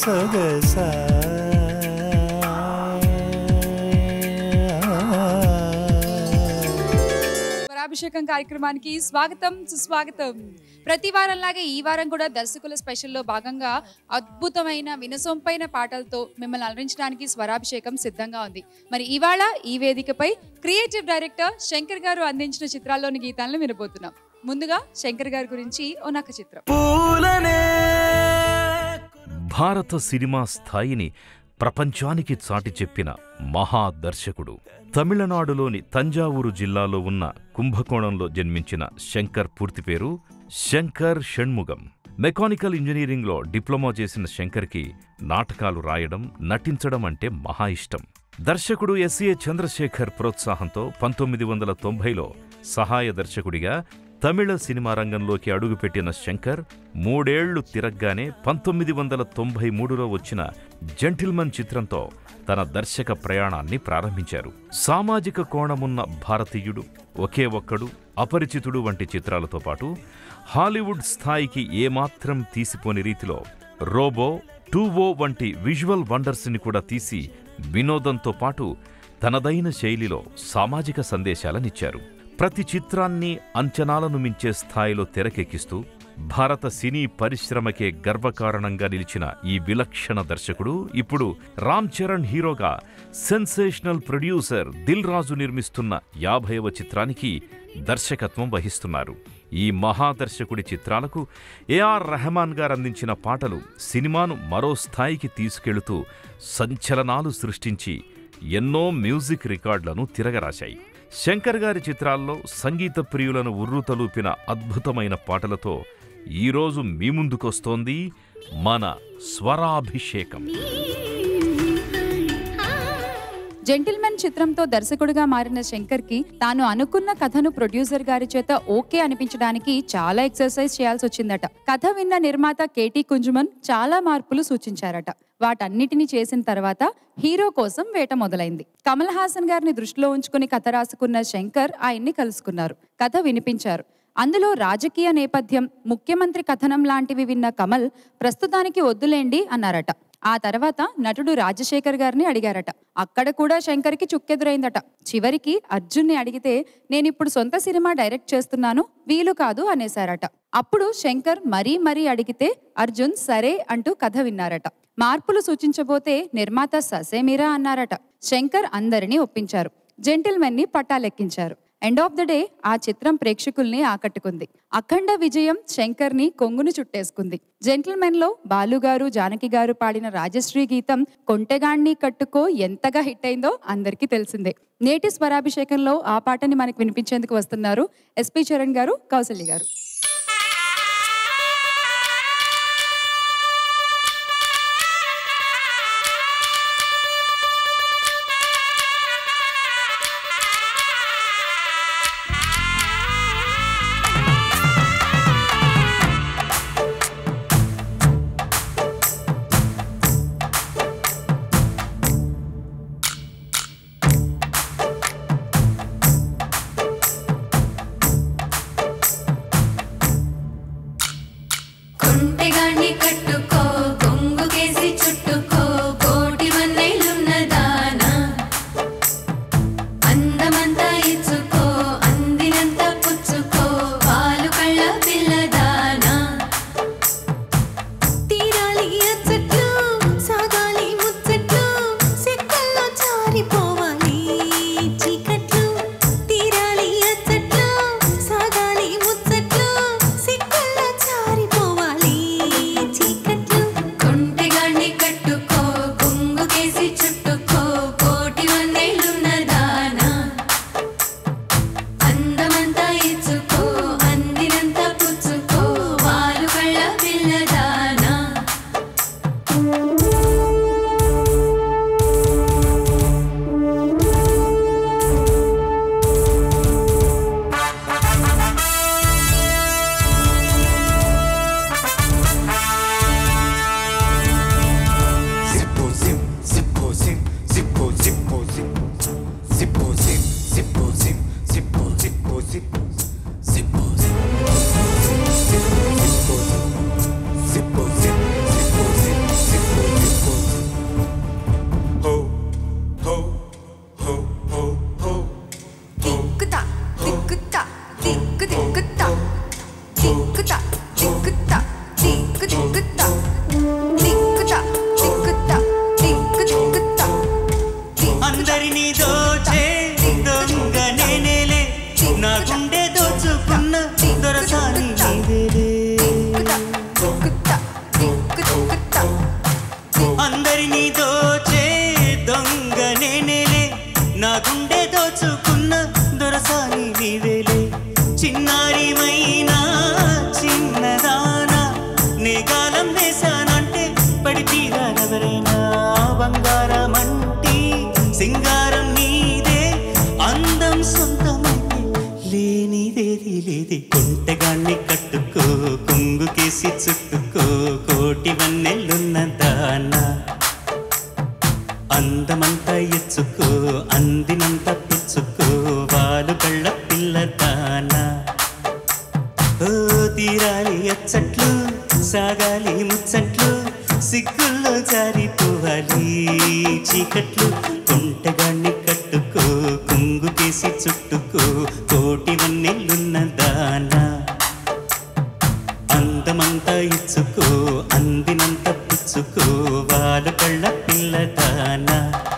సొగస స్వరాభిషేకం కార్యక్రమానికి స్వాగతం సుస్వాగతం ప్రతి వారంలాగే ఈ వారం కూడా దర్శకుల స్పెషల్లో భాగంగా అద్భుతమైన వినసొంపైన పాటలతో మిమ్మల్ని అలరించడానికి స్వరాభిషేకం సిద్ధంగా ఉంది మరి ఇవాళ ఈ వేదికపై క్రియేటివ్ డైరెక్టర్ శంకర్ గారు అందించిన చిత్రాల్లోని గీతాలను వినబోతున్నాం ముందుగా శంకర్ గారి గురించి ఓ నక్క చిత్రం పూలనే భారత సినిమా స్థాయిని ప్రపంచానికి చాటి చెప్పిన మహాదర్శకుడు తమిళనాడులోని తంజావూరు జిల్లాలో ఉన్న కుంభకోణంలో జన్మించిన శంకర్ పూర్తి పేరు శంకర్ షణ్ముగం మెకానికల్ ఇంజనీరింగ్లో డిప్లొమా చేసిన శంకర్కి నాటకాలు రాయడం నటించడం అంటే మహా ఇష్టం దర్శకుడు ఎస్ఏ చంద్రశేఖర్ ప్రోత్సాహంతో పంతొమ్మిది వందల తొంభైలో సహాయ దర్శకుడిగా తమిళ సినిమా రంగంలోకి అడుగుపెట్టిన శంకర్ మూడేళ్లు తిరగ్గానే పంతొమ్మిది వందల తొంభై మూడులో వచ్చిన జెంటిల్మన్ చిత్రంతో తన దర్శక ప్రయాణాన్ని ప్రారంభించారు సామాజిక కోణమున్న భారతీయుడు ఒకే ఒక్కడు అపరిచితుడు వంటి చిత్రాలతో పాటు హాలీవుడ్ స్థాయికి ఏమాత్రం తీసిపోని రీతిలో రోబో టూవో వంటి విజువల్ వండర్స్ని కూడా తీసి వినోదంతో పాటు తనదైన శైలిలో సామాజిక సందేశాలనిచ్చారు ప్రతి చిత్రాన్ని అంచనాలను మించే స్థాయిలో తెరకెక్కిస్తూ భారత సినీ పరిశ్రమకే గర్వకారణంగా నిలిచిన ఈ విలక్షణ దర్శకుడు ఇప్పుడు రామ్ చరణ్ హీరోగా సెన్సేషనల్ ప్రొడ్యూసర్ దిల్ రాజు నిర్మిస్తున్న యాభైవ చిత్రానికి దర్శకత్వం వహిస్తున్నారు ఈ మహాదర్శకుడి చిత్రాలకు ఏఆర్ రెహమాన్ గారు అందించిన పాటలు సినిమాను మరో స్థాయికి తీసుకెళుతూ సంచలనాలు సృష్టించి ఎన్నో మ్యూజిక్ రికార్డులను తిరగరాశాయి శంకర్ గారి చిత్రాల్లో సంగీత ప్రియులను ఉర్రుతలూపిన అద్భుతమైన పాటలతో ఈరోజు మీ ముందుకొస్తోంది మన స్వరాభిషేకం జెంటిల్మెన్ చిత్రంతో దర్శకుడిగా మారిన శంకర్ కి తాను అనుకున్న కథను ప్రొడ్యూసర్ గారి చేత ఓకే అనిపించడానికి చాలా ఎక్సర్సైజ్ చేయాల్సి వచ్చిందట కథ విన్న నిర్మాత కేటీ కుంజుమన్ చాలా మార్పులు సూచించారట వాటన్నిటిని చేసిన తర్వాత హీరో కోసం వేట మొదలైంది కమల్ హాసన్ గారిని దృష్టిలో ఉంచుకుని కథ రాసుకున్న శంకర్ ఆయన్ని కలుసుకున్నారు కథ వినిపించారు అందులో రాజకీయ నేపథ్యం ముఖ్యమంత్రి కథనం లాంటివి విన్న కమల్ ప్రస్తుతానికి వద్దులేండి అన్నారట ఆ తర్వాత నటుడు రాజశేఖర్ గారిని అడిగారట అక్కడ కూడా శంకర్కి చుక్కెదురైందట చివరికి అర్జున్ని అడిగితే నేనిప్పుడు సొంత సినిమా డైరెక్ట్ చేస్తున్నాను వీలు కాదు అనేశారట అప్పుడు శంకర్ మరీ మరీ అడిగితే అర్జున్ సరే అంటూ కథ విన్నారట మార్పులు సూచించబోతే నిర్మాత ససేమిరా అన్నారట శంకర్ అందరినీ ఒప్పించారు జెంటిల్మెన్ ని పట్టాలెక్కించారు ఎండ్ ఆఫ్ ద డే ఆ చిత్రం ప్రేక్షకుల్ని ఆకట్టుకుంది అఖండ విజయం శంకర్ ని కొంగును చుట్టేసుకుంది జెంటిల్మెన్ లో బాలుగారు జానకి గారు పాడిన రాజశ్రీ గీతం కొంటెగాణ్ణి కట్టుకో ఎంతగా హిట్ అయిందో అందరికీ తెలిసిందే నేటి స్వరాభిషేకంలో ఆ పాటని మనకు వినిపించేందుకు వస్తున్నారు ఎస్పి చరణ్ గారు కౌసల్య గారు దొరసాని నీవేలే అందరినీ దోచే దొంగ నేనేలే నా గుండె దోచుకున్న దొరసాని నీవేలే చిన్నారిమైనా చిన్నదానా నే గాలం వేశానంటే పడితీరారెవరైనా బంగారమంటి సింగారం నీదే అందం సొంతమైతే లేనిదేది లేది కొంటెగాన్ని కట్టుకో కొంగుకేసి చుట్టుకో కోటి వన్నెల్లున్న దానా అందమంతా ఎచ్చుకో అందినంత పుచ్చుకో వాలు కళ్ళ పిల్ల దానా ఓ తీరాలి అచ్చట్లు సాగాలి ముచ్చట్లు సిగ్గుల్లో జారిపోవాలి చీకట్లు కొంటగాన్ని కట్టుకో కుంగు తీసి చుట్టుకో కోటి వన్నెల్లున్న దానా అందమంతా ఇచ్చుకో అందినంత పుచ్చుకో వాలు కళ్ళ పిల్ల దానా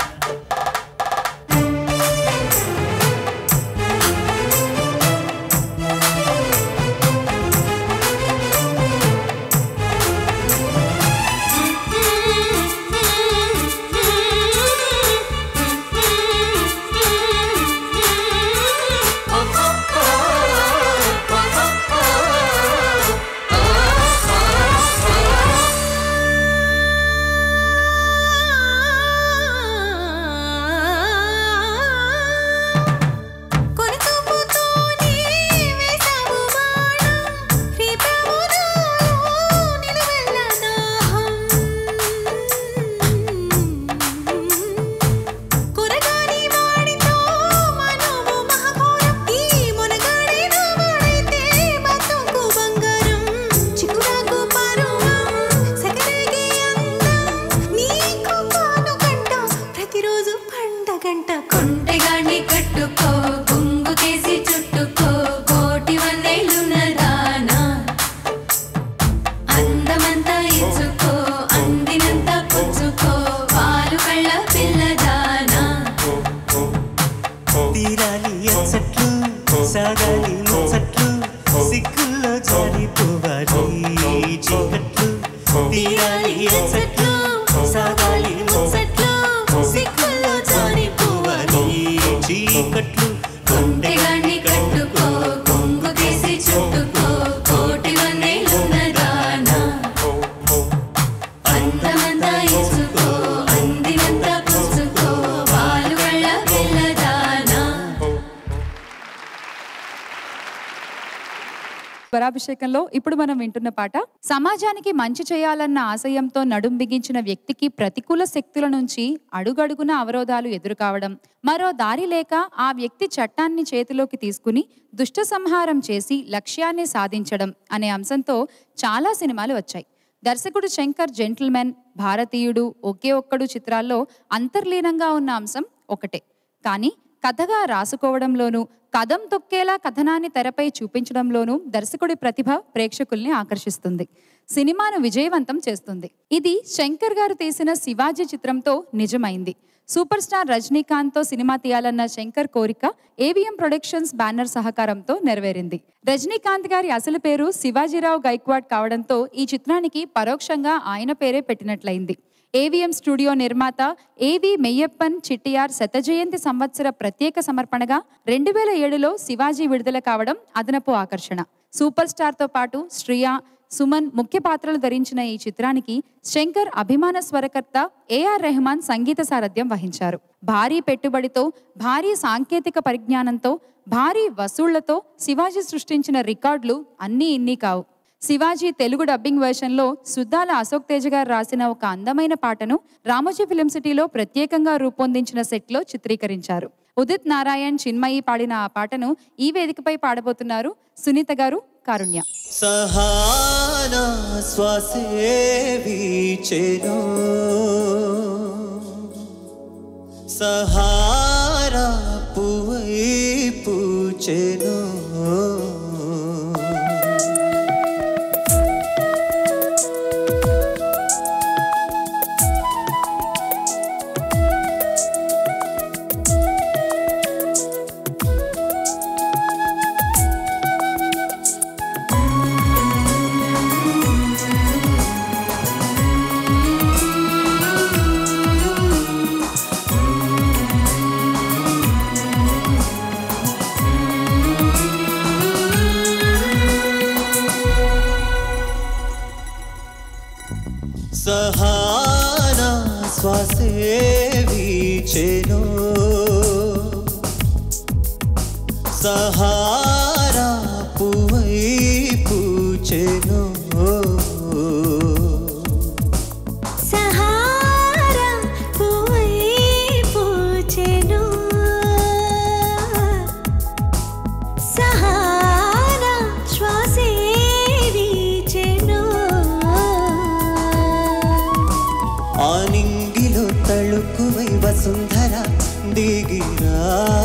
ప్రతిరోజు పండగంట కొంటెగాన్ని కట్టుకో కుంగు కేసి చుట్టుకో కోటి వన్నేళ్ళున్న దానా అందమంతా ఇచ్చుకో అందినంత పుచ్చుకో పాలు కళ్ళ పిల్లదానా తీరాలి అచ్చట్లు సాగాలి ముచ్చట్లు సిగ్గుల్లో జారిపోవాలి చీకట్లు తీరాలి అచ్చట్లు సాగాలి ముచ్చట్లు సిగ్గుల్లో జారిపోవాలి చీకట్లు కొంటెగాన్ని కట్టుకో కుంగు కేసి చుట్టుకో కోటి వన్నేళ్ళున్న దానా అందమంతా ఇచ్చుకో అందినంత పుచ్చుకో పాలు కళ్ళ పిల్లదానా స్వరాభిషేకంలో ఇప్పుడు మనం వింటున్న పాట సమాజానికి మంచి చేయాలన్న ఆశయంతో నడుం బిగించిన వ్యక్తికి ప్రతికూల శక్తుల నుంచి అడుగడుగున అవరోధాలు ఎదురు కావడం మరో దారి లేక ఆ వ్యక్తి చట్టాన్ని చేతిలోకి తీసుకుని దుష్ట సంహారం చేసి లక్ష్యాన్ని సాధించడం అనే అంశంతో చాలా సినిమాలు వచ్చాయి దర్శకుడు శంకర్ జెంటిల్మెన్ భారతీయుడు ఒకే ఒక్కడు చిత్రాల్లో అంతర్లీనంగా ఉన్న అంశం ఒకటే కానీ కథగా రాసుకోవడంలోనూ కథం తొక్కేలా కథనాన్ని తెరపై చూపించడంలోనూ దర్శకుడి ప్రతిభ ప్రేక్షకుల్ని ఆకర్షిస్తుంది సినిమాను విజయవంతం చేస్తుంది ఇది శంకర్ గారు తీసిన శివాజీ చిత్రంతో నిజమైంది సూపర్ స్టార్ రజనీకాంత్తో సినిమా తీయాలన్న శంకర్ కోరిక ఏవిఎం ప్రొడక్షన్స్ బ్యానర్ సహకారంతో నెరవేరింది రజనీకాంత్ గారి అసలు పేరు శివాజీరావు గైక్వాడ్ కావడంతో ఈ చిత్రానికి పరోక్షంగా ఆయన పేరే పెట్టినట్లయింది ఏవిఎం స్టూడియో నిర్మాత ఏవి మెయ్యప్పన్ చిట్టియార్ శత జయంతి సంవత్సర ప్రత్యేక సమర్పణగా రెండు వేల ఏడులో శివాజీ విడుదల కావడం అదనపు ఆకర్షణ సూపర్ స్టార్తో పాటు శ్రియా సుమన్ ముఖ్య పాత్రలు ధరించిన ఈ చిత్రానికి శంకర్ అభిమాన స్వరకర్త ఏఆర్ రెహమాన్ సంగీత సారథ్యం వహించారు భారీ పెట్టుబడితో భారీ సాంకేతిక పరిజ్ఞానంతో భారీ వసూళ్లతో శివాజీ సృష్టించిన రికార్డులు అన్నీ ఇన్ని కావు శివాజీ తెలుగు డబ్బింగ్ వెర్షన్లో సుద్దాల అశోక్ తేజ గారు రాసిన ఒక అందమైన పాటను రామోజీ ఫిలిం సిటీలో ప్రత్యేకంగా రూపొందించిన సెట్లో చిత్రీకరించారు ఉదిత్ నారాయణ్ చిన్మయి పాడిన ఆ పాటను ఈ వేదికపై పాడబోతున్నారు సునీత గారు కారుణ్య సహానా శ్వాసే వీచెను సహారా పువ్వై పూచెను సహారా పువ్వై పూచెను సహారా పువ్వై పూచెను సహారా శ్వాసే వీచెను ఆనింగిలో తళుకువై వసుంధర దిగిరా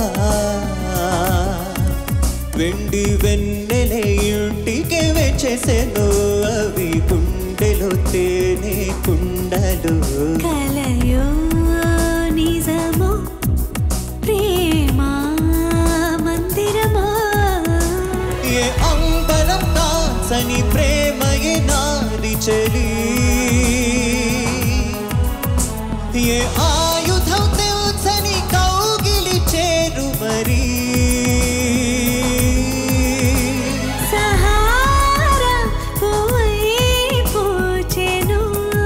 వెండి వెన్నెలే ఇంటికి వచ్చేసెను అవి గుండెలో తేనె కుండలు కలయో నిజమో ప్రేమ మందిరమో ఏ అంబరం కాసని ప్రేమయే నాది చెలి ఏ ఆయుధం తెలుసని కౌగిలి చేరు మరి సహారా పువ్వై పూచెను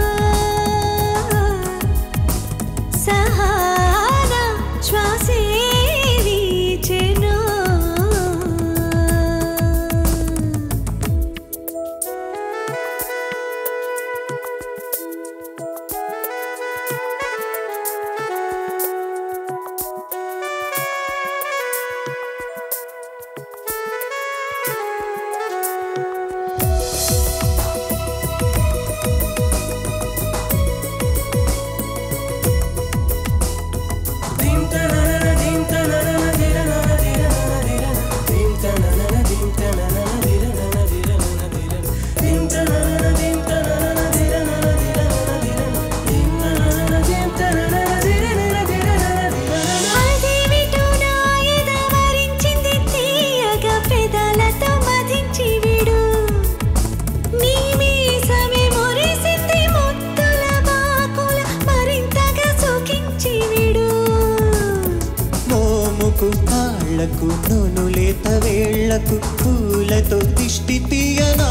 సహారా శ్వాసే వీచెను అదేమిటో నా ఎద వరించింది తీయగా పెదాలతో మధించి విడు నీ మీసమే మురిసింది ముత్తుల బాకుల మరింతగా సుఖించి విడు మోముకు కాళ్లకు నూను లేత వేళ్లకు పూలతో దిష్టి తీయనా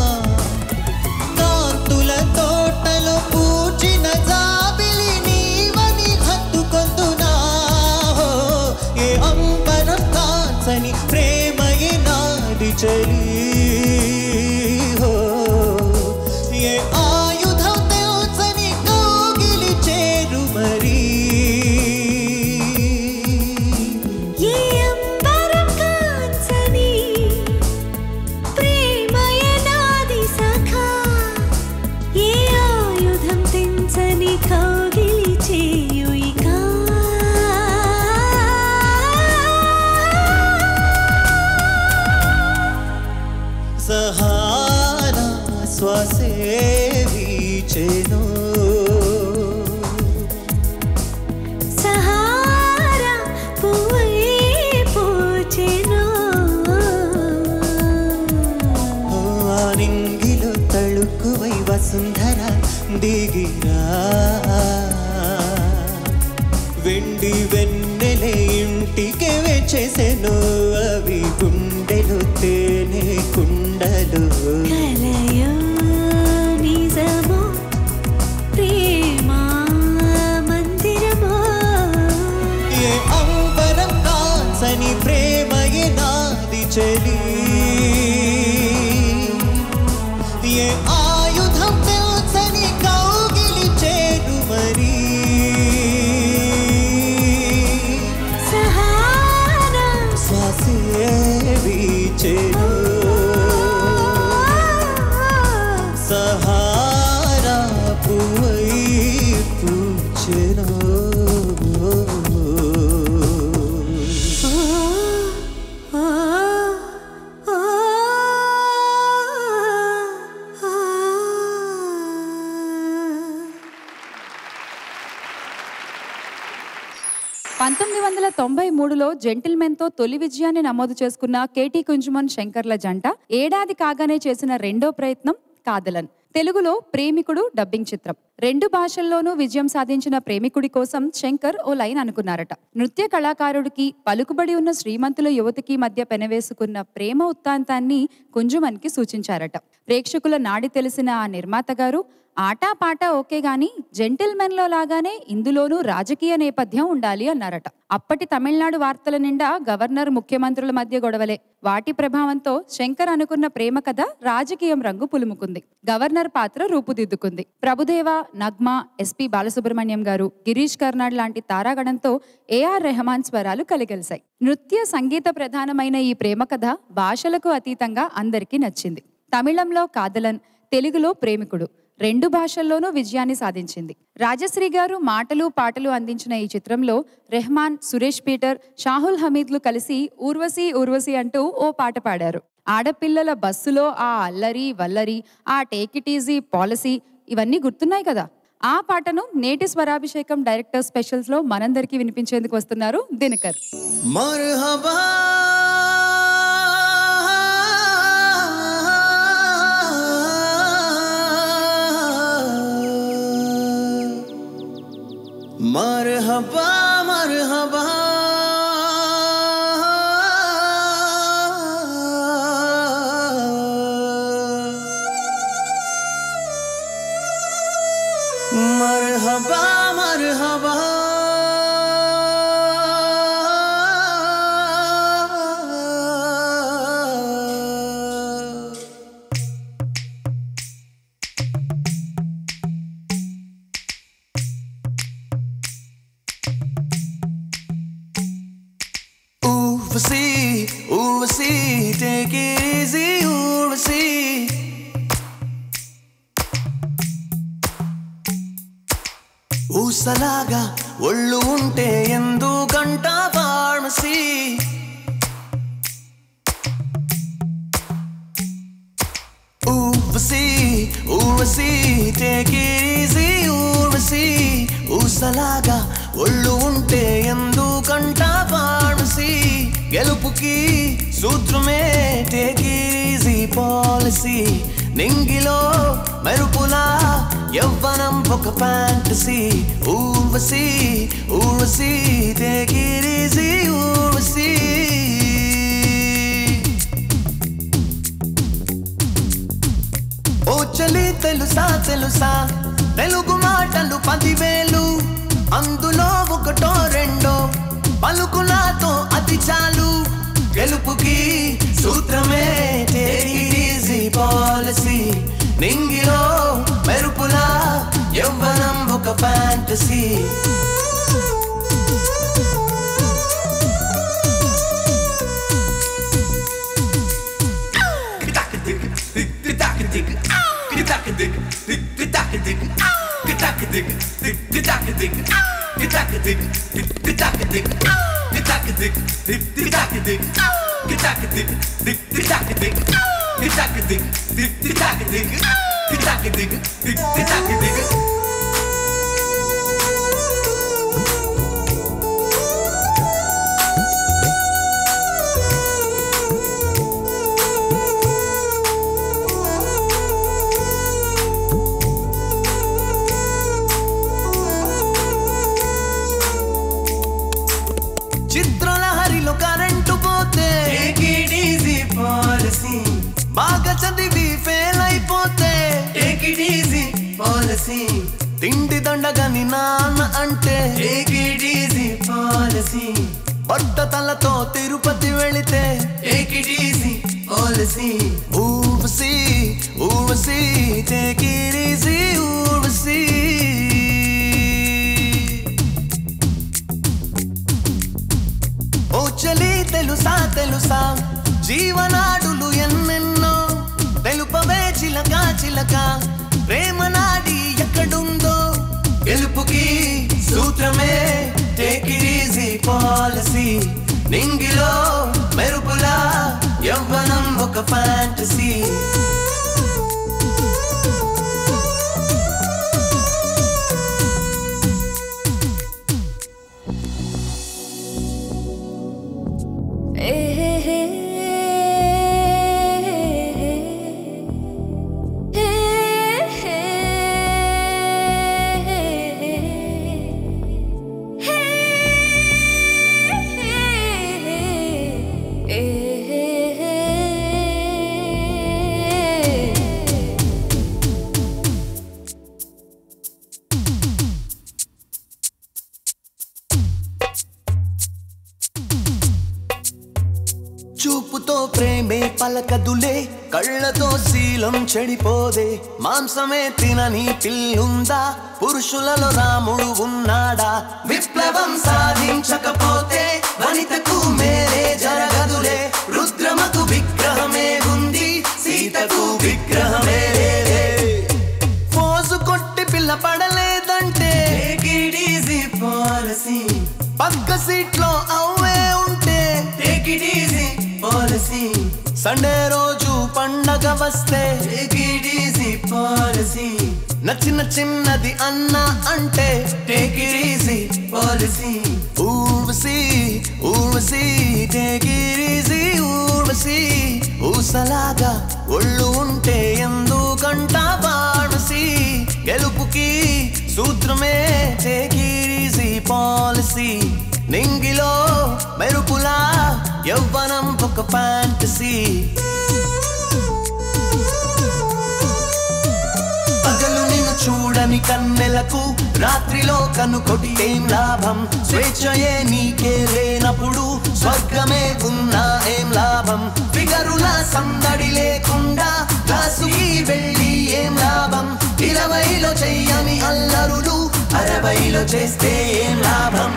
కాంతుల తోటలో పూచిన జాబిలి నీవని హత్తుకొందునా హో, ఏ అంబరం కాసని ప్రేమయే నాది చలి హో, ఏ ఆయుధం తెలుసని కౌగిలి చేరు మరి ఏ అంబరం కాంచని ప్రేమయ నాది సఖా ఏ ఆయుధం తెంచని కౌగిలి చేయుయికా సహారా శ్వాసే వీచెను సహారా పువ్వై పూచెను ఆనింగిలో తళుకువై వసుంధర దిగిరా వెండి వెన్నెలే ఇంటికి వచ్చేసెను అవి గుండెలు తేనె కుండలు కలయో నిజమో ప్రేమ మందిరమో ఏ అంబరం కాసని ప్రేమయే నాది చలి ఏ ఆయుధం తెలుసని కౌగిలి చేరు మరి సహారా శ్వాసే వీచెను సహారా పువ్వై పూచెను పంతొమ్మిది వందల తొంభై మూడులో జెంటిల్మెన్తో తొలి విజయాన్ని నమోదు చేసుకున్న కేటీ కుంజుమన్ శంకర్ల జంట ఏడాది కాగానే చేసిన రెండో ప్రయత్నం కాదలన్ తెలుగులో ప్రేమికుడు డబ్బింగ్ చిత్రం రెండు భాషల్లోనూ విజయం సాధించిన ప్రేమికుడి కోసం శంకర్ ఓ లైన్ అనుకున్నారట నృత్య కళాకారుడికి పలుకుబడి ఉన్న శ్రీమంతుల యువతికి మధ్య పెనవేసుకున్న ప్రేమ ఉత్తాంతాన్ని కుంజుమన్కి సూచించారట ప్రేక్షకుల నాడి తెలిసిన ఆ నిర్మాత గారు ఆటా పాట ఓకే గాని జెంటిల్మెన్ లో లాగానే ఇందులోనూ రాజకీయ నేపథ్యం ఉండాలి అన్నారట అప్పటి తమిళనాడు వార్తల నిండా గవర్నర్ ముఖ్యమంత్రుల మధ్య గొడవలే వాటి ప్రభావంతో శంకర్ అనుకున్న ప్రేమ కథ రాజకీయం రంగు పులుముకుంది గవర్నర్ పాత్ర రూపుదిద్దుకుంది ప్రభుదేవ నగ్మ ఎస్పి బాలసుబ్రహ్మణ్యం గారు గిరీష్ కర్నాడ్ లాంటి తారాగణంతో ఏఆర్ రెహమాన్ స్వరాలు కలిగలిశాయి నృత్య సంగీత ప్రధానమైన ఈ ప్రేమ కథ భాషలకు అతీతంగా అందరికీ నచ్చింది తమిళంలో కాదలన్ తెలుగులో ప్రేమికుడు రెండు భాషల్లోనూ విజయాన్ని సాధించింది రాజశ్రీ గారు మాటలు పాటలు అందించిన ఈ చిత్రంలో రెహమాన్ సురేష్ పీటర్ షాహుల్ హమీద్లు కలిసి ఊర్వశి ఊర్వశి అంటూ ఓ పాట పాడారు ఆడపిల్లల బస్సులో ఆ అల్లరి వల్లరి ఆ టేక్ ఇట్ ఈజీ పాలసీ ఇవన్నీ గుర్తున్నాయి కదా ఆ పాటను నేటి స్వరాభిషేకం డైరెక్టర్ స్పెషల్స్ లో మనందరికీ వినిపించేందుకు వస్తున్నారు Dinakar మర్హబా మర్హబా మర్హబా మర్హబా మర్హబా Urvasi, Urvasi, take it easy, Urvasi. ఊసలాగా ఒళ్ళు ఉంటే ఎందుకంట pharmacy Urvashi Urvashi take easy Urvashi ఊసలాగా ఒళ్ళు ఉంటే ఎందుకంట ఫార్మసీ గెలుపుకి సూత్రమే టేక్ ఈజీ పాలసీ నింగిలో మెరుపులా యవ్వనం ఒక fantasy Urvashi Urvashi take easy Urvashi ఓ చలి తెలుసా తెలుసా తెలుగు మాటలు పదివేలు అందులో ఒకటో రెండో పలుకునాతో అతి చాలు గెలుపుకి సూత్రమే ఈజీ పాలసీ నింగిలో మెరుపులా యవ్వనం ఒక ఫ్యాంటసీ చిత్రలహరిలో కరెంటు పోతే పాలసీ బాగా చదివి ఫెయిల్ అయిపోతే టేక్ ఇట్ ఈజీ పాలసీ తిండి దండగని నాన్న అంటే టేక్ ఇట్ ఈజీ పాలసీ బట్ట తలతో తిరుపతి వెళితే take it easy policy Urvashi Urvashi take it easy Urvashi ఓ చలి తెలుసా తెలుసా జీవనాడులు ఎన్నెన్నో తెలుపవే చిలక చిలక ప్రేమ నాడి ఎక్కడుందో గెలుపుకి సూత్రమే టేక్ ఇట్ ఈజీ పాలసీ నింగిలో మెరుపులా యవ్వనం ఒక ఫ్యాంటసీ చూపుతో ప్రేమే పలకదులే కళ్ళతో శీలం చెడిపోదే మాంసమే తినని పిల్లుందా పురుషులలో రాముడు ఉన్నాడా విప్లవం సాధించకపోతే వనితకు మేలే జరగదులే రుద్రమకు విగ్రహమే ఉంది సీతకు విగ్రహమే లేదే ఫోజు కొట్టి పిల్ల పడలేదంటే పాలసీ పక్క సీట్లో అవే ఉంటే take it easy policy Sunday రోజు పండగ వస్తే టేక్ ఇట్ ఈజీ పాలసీ నచ్చిన చిన్నది అన్న అంటే take it easy policy Urvashi Urvashi take it easy Urvashi ఊసలాగా ఒళ్ళు ఉంటే ఎందుకంట బాణసి గెలుపుకి సూత్రమే టేక్ ఇట్ ఈజీ పాలసీ నింగిలో మెరుపులా యవ్వనం ఒక ఫ్యాంటసీ పగలు నిన్ను చూడని కన్నెలకు రాత్రిలో కన్ను కొట్టేం లాభం స్వేచ్ఛయే నీకే లేనప్పుడు స్వర్గమే ఉన్నా ఏం లాభం ఫిగరుల సందడి లేకుండా క్లాసుకి వెళ్ళి ఏం లాభం ఇరవైలో చెయ్యని అల్లరులు అరవైలో చేస్తే ఏం లాభం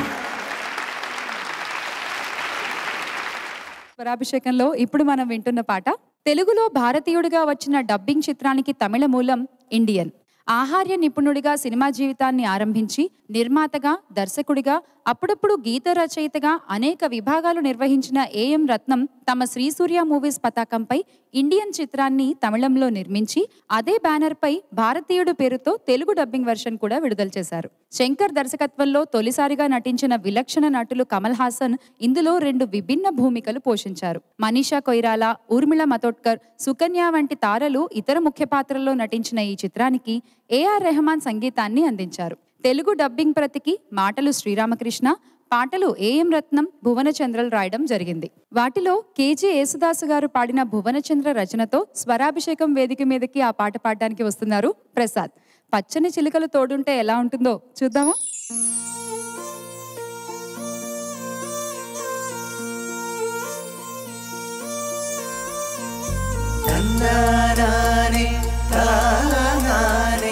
స్వరాభిషేకంలో ఇప్పుడు మనం వింటున్న పాట తెలుగులో భారతీయుడిగా వచ్చిన డబ్బింగ్ చిత్రానికి తమిళ మూలం ఇండియన్ ఆహార్య నిపుణుడిగా సినిమా జీవితాన్ని ఆరంభించి నిర్మాతగా దర్శకుడిగా అప్పుడప్పుడు గీత రచయితగా అనేక విభాగాలు నిర్వహించిన ఏఎం రత్నం తమ శ్రీ సూర్య మూవీస్ పతాకంపై ఇండియన్ చిత్రాన్ని తమిళంలో నిర్మించి అదే బ్యానర్ పై భారతీయుడు పేరుతో తెలుగు డబ్బింగ్ వెర్షన్ కూడా విడుదల చేశారు శంకర్ దర్శకత్వంలో తొలిసారిగా నటించిన విలక్షణ నటులు కమల్ హాసన్ ఇందులో రెండు విభిన్న భూమికలు పోషించారు మనీషా కొయిరాలా ఊర్మిళ మతోట్కర్ సుకన్య వంటి తారలు ఇతర ముఖ్య పాత్రల్లో నటించిన ఈ చిత్రానికి ఏఆర్ రెహమాన్ సంగీతాన్ని అందించారు తెలుగు డబ్బింగ్ ప్రతికి మాటలు శ్రీరామకృష్ణ పాటలు ఏఎం రత్నం భువనచంద్రలు రాయడం జరిగింది వాటిలో కేజీ యేసుదాసు గారు పాడిన భువనచంద్ర రచనతో స్వరాభిషేకం వేదిక మీదకి ఆ పాట పాడడానికి వస్తున్నారు ప్రసాద్ పచ్చని చిలుకలు తోడుంటే ఎలా ఉంటుందో చూద్దామా തന്നാനാനെ താനാനെ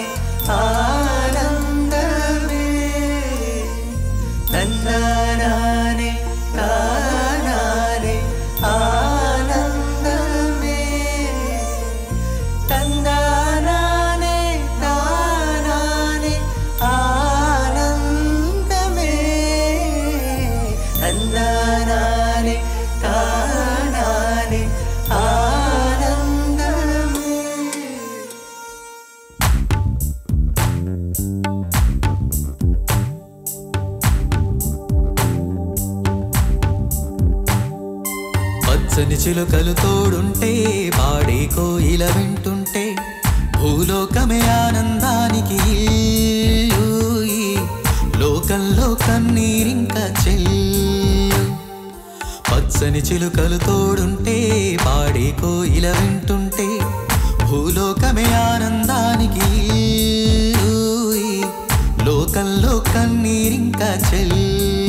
ആനന്ദമേ തന്നാനാനെ താനാനെ ആനന്ദമേ തന്നാനാനെ താനാനെ ആനന്ദമേ തന്നാനാനെ താനാനെ ആനന്ദമേ పచ్చని చిలుకలు తోడుంటే పాడే కోయిల వింటుంటే భూలోకమే ఆనందానికి ఇల్లు. ఈ లోకంలో కన్నీరింక చెల్లు పచ్చని చిలుకలు తోడుంటే పాడే కోయిల వింటుంటే భూలోకమే ఆనందానికి ఇల్లు. ఈ లోకంలో కన్నీరింక చెల్లు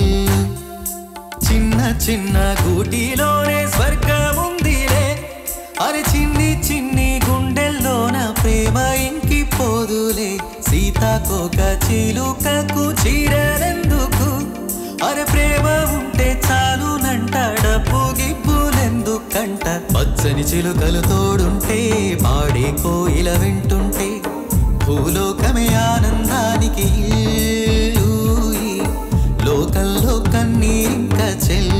చిన్న చిన్న గూటిలోనే స్వర్గముందిలే అరే చిన్ని చిన్ని గుండెల్లోన ప్రేమ ఇంకిపోదులే సీతాకోక చిలుకకు చీరలెందుకు అరే ప్రేమ ఉంటే చాలునంట డబ్బు గిప్పులెందుకంట పచ్చని చిలుకలు తోడుంటే పాడే కోయిల వింటుంటే భూలోకమే ఆనందానికి ఇల్లు. ఈ లోకంలో కన్నీరింక చెల్లు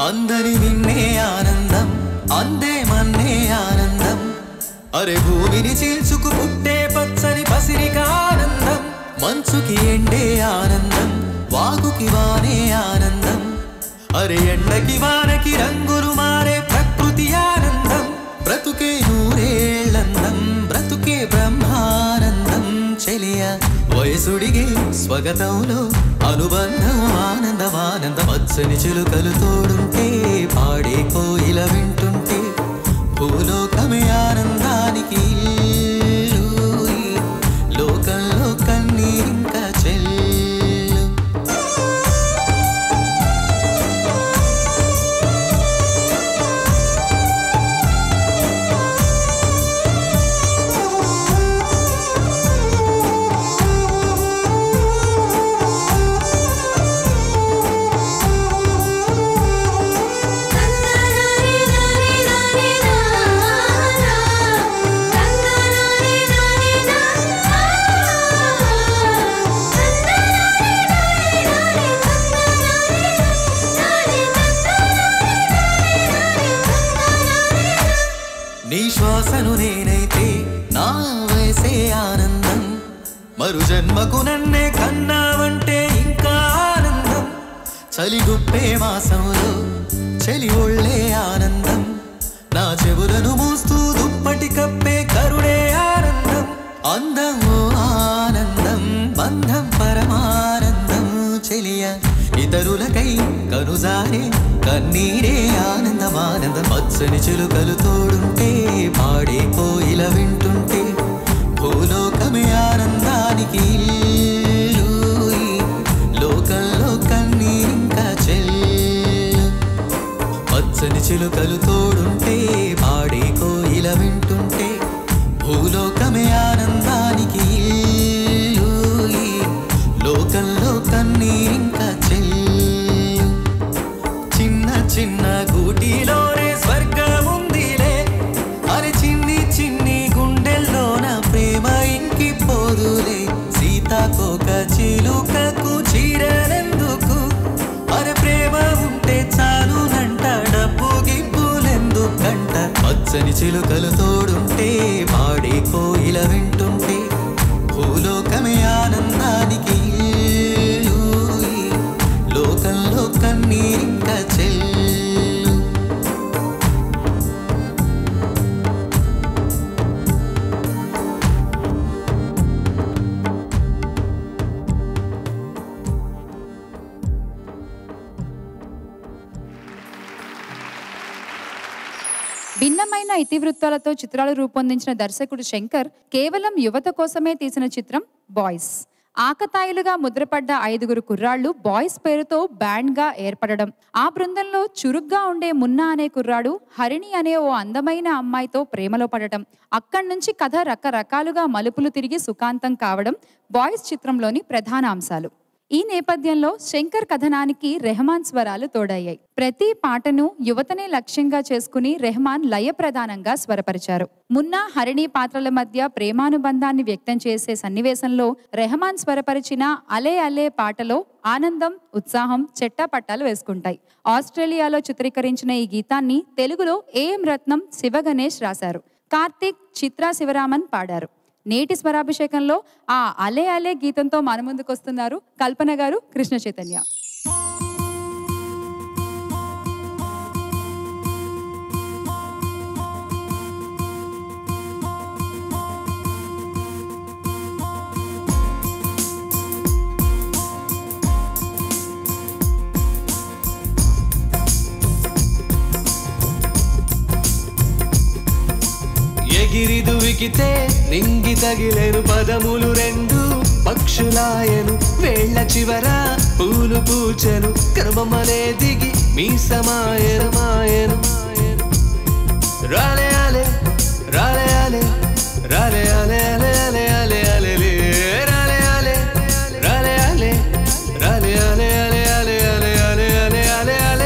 అందని నిన్నే ఆనందం అందే మన్నే ఆనందం అరే భూమిని చీల్చుకు పుట్టే పచ్చని పసిరిక ఆనందం మంచుకి ఎండే ఆనందం వాగుకి వానే ఆనందం అరే ఎండకి వానకి రంగులు మారే ప్రకృతి ఆనందం బ్రతుకే నూరేళ్ళందం బ్రతుకే బ్రహ్మానందం చెలియ వయసుడిగే స్వగతంలో అనుబంధం ఆనందం ఆనందం అచ్చని చిలుకలు తోడుంటే పాడే కోయిల వింటుంటే భూలోకమే ఆనందానికి ఇల్లు. ఈ లోకంలో కన్నీరింకా చెల్లు నీ శ్వాసను నేనైతే నా వయసే ఆనందం మరు జన్మకు నన్నే కన్నావంటే ఇంకా ఆనందం చలిగుప్పే మాసంలో చలి ఒళ్ళే ఆనందం నా చెవులను మూస్తూ దుప్పటి కప్పే కరుడే ఆనందం అందం ఓ ఆనందం బంధం పరమానందం చెలియ ఇతరులకై కనుజారే కన్నీరే ఆనందం ఆనందం పచ్చని చిలుకలు తోడుంటే పాడే కోయిల వింటుంటే భూలోకమే ఆనందానికి ఇల్లు. ఈ లోకంలో కన్నీరింకా చెల్లు పచ్చని చిలుకలు తోడుంటే పాడే కోయిల వింటుంటే భూలోకమే ఆనందానికి ఇల్లు. ఈ లోకంలో కన్నీరింకా చెల్లు చిన్న చిన్న గూటిలోనే స్వర్గం ఉందిలే అరే చిన్ని చిన్ని గుండెల్లోన ప్రేమ ఇంకి పోదులే సీతాకోక చిలుకకు చీరలెందుకు అరే ప్రేమ ఉంటే చాలునంట డబ్బు గిప్పులెందుకంట పచ్చని చిలుకలు తోడుంటే పాడే కోయిల వింటుంటే భూలోకమే ఆనందానికి ఇల్లు. ఈ లోకంలో కన్నీరింకా చెల్లు భిన్నమైన ఇతివృత్తాలతో చిత్రాలు రూపొందించిన దర్శకుడు శంకర్ కేవలం యువత కోసమే తీసిన చిత్రం బాయ్స్ ఆకతాయిలుగా ముద్రపడ్డ ఐదుగురు కుర్రాళ్ళు బాయ్స్ పేరుతో బ్యాండ్ గా ఏర్పడడం ఆ బృందంలో చురుగ్గా ఉండే మున్నా అనే కుర్రాడు హరిణి అనే ఓ అందమైన అమ్మాయితో ప్రేమలో పడటం అక్కడి నుంచి కథ రకరకాలుగా మలుపులు తిరిగి సుఖాంతం కావడం బాయ్స్ చిత్రంలోని ప్రధాన అంశాలు ఈ నేపథ్యంలో శంకర్ కథనానికి రెహమాన్ స్వరాలు తోడయ్యాయి ప్రతి పాటను యువతనే లక్ష్యంగా చేసుకుని రెహమాన్ లయ ప్రధానంగా స్వరపరిచారు మున్నా హరిణి పాత్రల మధ్య ప్రేమానుబంధాన్ని వ్యక్తం చేసే సన్నివేశంలో రెహమాన్ స్వరపరిచిన అలే అలే పాటలో ఆనందం ఉత్సాహం చెట్టాపట్టాలు వేసుకుంటాయి ఆస్ట్రేలియాలో చిత్రీకరించిన ఈ గీతాన్ని తెలుగులో ఏఎం రత్నం శివగణేష్ రాశారు కార్తీక్ చిత్రా శివరామన్ పాడారు నేటి స్వరాభిషేకంలో ఆ అలే అలే గీతంతో మన ముందుకు వస్తున్నారు కల్పన గారు కృష్ణ చైతన్య ఎగిరి దువికితే నింగి తగిలేను పదములు రెండు పక్షులాయను వేళ్ల చివర పూలు పూచెను కర్మమనే దిగి మీ సమాయను మాయను రాలే ఆలే రాలే ఆలే రాలే ఆలే ఆలే ఆలే ఆలే ఆలే లే. రాలే ఆలే రాలే ఆలే రాలే ఆలే ఆలే ఆలే ఆలే ఆలే ఆలే ఆలే ఆలే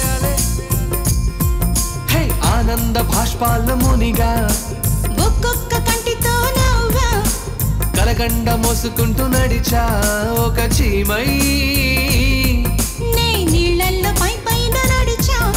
హే ఆనంద భాష్పాల మునిగా ఒక్కొక్క కంటితో నవ్వా కలగండ మోసుకుంటూ నడిచా ఒక చీమై నే నీళ్ళల్లో పై పైన నడిచా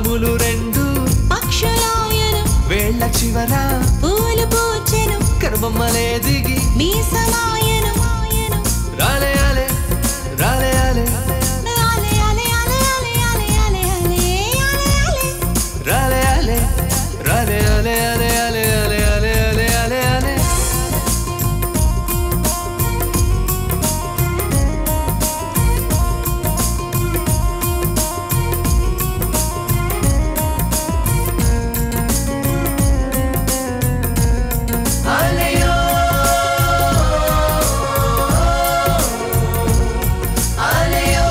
పదములు రెండు పక్షులాయను వేళ్ళ చివర పూలు పూచెను కర్మమ్మలే దిగి మీ సమాయను రాలే ఆలే రాలే ఆలే అలే అలే అలే అలే అలే అలే అలే అలే అలే రాలే ఆలే రాలే ఆలే ఆలే ఆలే ఆలే ఆలే ఆలే ఆలే ఆలే ఆలయో ఆలయో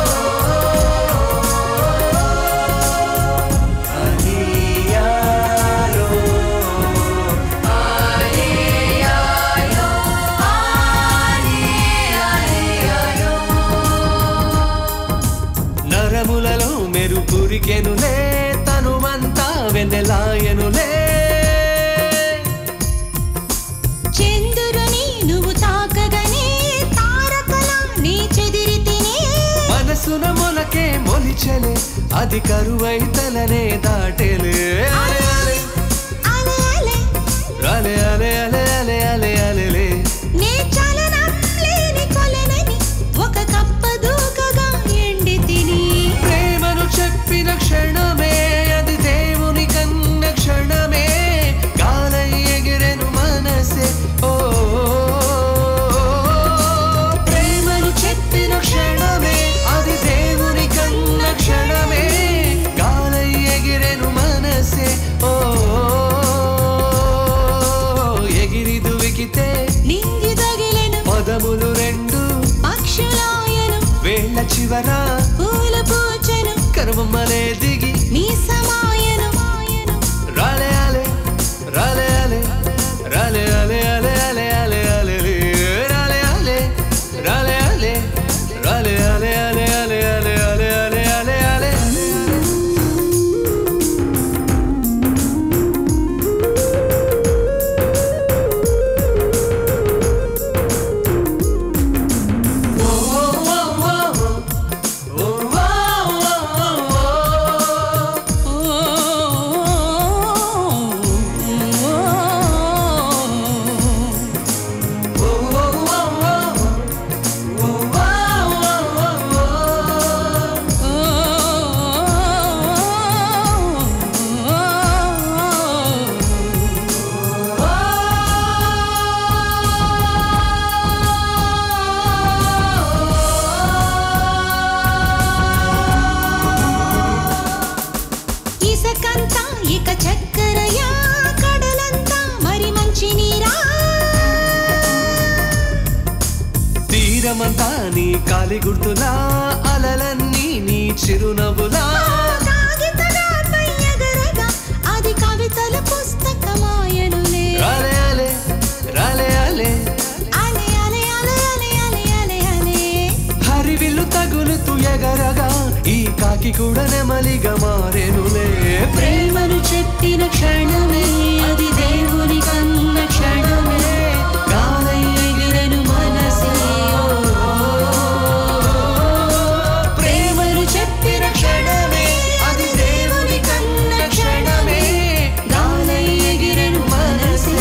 ఆలియాలో ఆలియాలో ఆలియాలో నరములలో మెరుపురికెనులే తనువంతా వెన్నెలాయనులే చంద్రుని నువ్వు తాకగనే తారకల నీ చెదిరి తినే మనసున మొలకే మొలిచెలే అది కరువై తలనే దాటెలే ఆలే ఆలే అలే అలే రాలే ఆలే ఆలే ఆలే ఆలే ఆలెలే నే చలనం లేని కొలనని ఒక కప్ప దూకగా ఎండి తిని ప్రేమను చెప్పిన క్షణమే అది దేవుని కన్న క్షణమే గాలై ఎగిరెను మనసే ఓ ప్రేమను చెప్పిన క్షణమే అది దేవుని కన్న క్షణమే గాలై ఎగిరెను మనసే ఓ ఎగిరి దువికితే నింగి తగిలెను పదములు రెండు పక్షులాయను వేళ్ళ చివర పూలు పూచెను కర్మమ్మలే దిగి మీ సమాయను రాలే ఆలే రాలే ఆలే రాలే ఆలే ఆలే ఆలే ఆలే ఆలే లే. రాలే ఆలే రాలే ఆలే రాలే ఆలే ఆలే ఆలే ఆలే ఆలే ఆలే ఆలే ఆలే ఇసకంతా ఇక చక్కరయా కడలంతా మరి మంచి నీరా తీరమంతా నీ కాలి గుర్తులా అలలన్నీ నీ చిరునవ్వులా కాగితనాపై ఎగరగా అది కవితల పుస్తకమాయనులే రాలే ఆలే రాలే ఆలే అలే అలే అలే అలే అలే అలే అలే హరివిల్లు తగులుతూ ఎగరగా ఈ కాకి కూడా నెమలిగా మారెనులే ప్రేమను చెప్పిన క్షణమే అది దేవుని కన్న క్షణమే గాలై ఎగిరెను మనసే ప్రేమను చెప్పిన క్షణమే అది దేవుని కన్న క్షణమే గాలై ఎగిరెను మనసే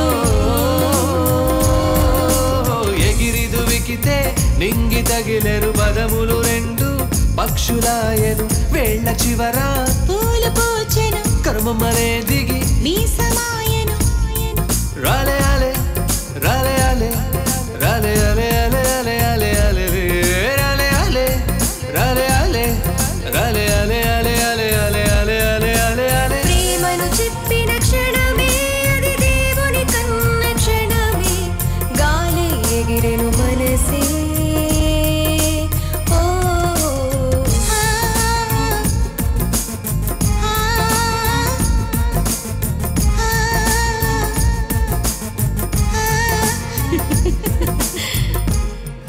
ఎగిరి దువికితే నింగి తగిలెను పదములు రెండు పక్షులాయను వేళ్ళ చివర పూలు పూచెను కర్మమ్మలే దిగి మీ సమాయను రాలే ఆలే రాలే ఆలే రాలే ఆలే ఆలే ఆలే ఆలే ఆలే లే. రాలే ఆలే రాలే ఆలే రాలే ఆలే ఆలే ఆలే ఆలే ఆలే ఆలే ఆలే ఆలే ప్రేమను చెప్పిన క్షణమే అది దేవుని కన్న క్షణమే గాలి ఎగిరెను మనసే ఓ ఆ, ఆ,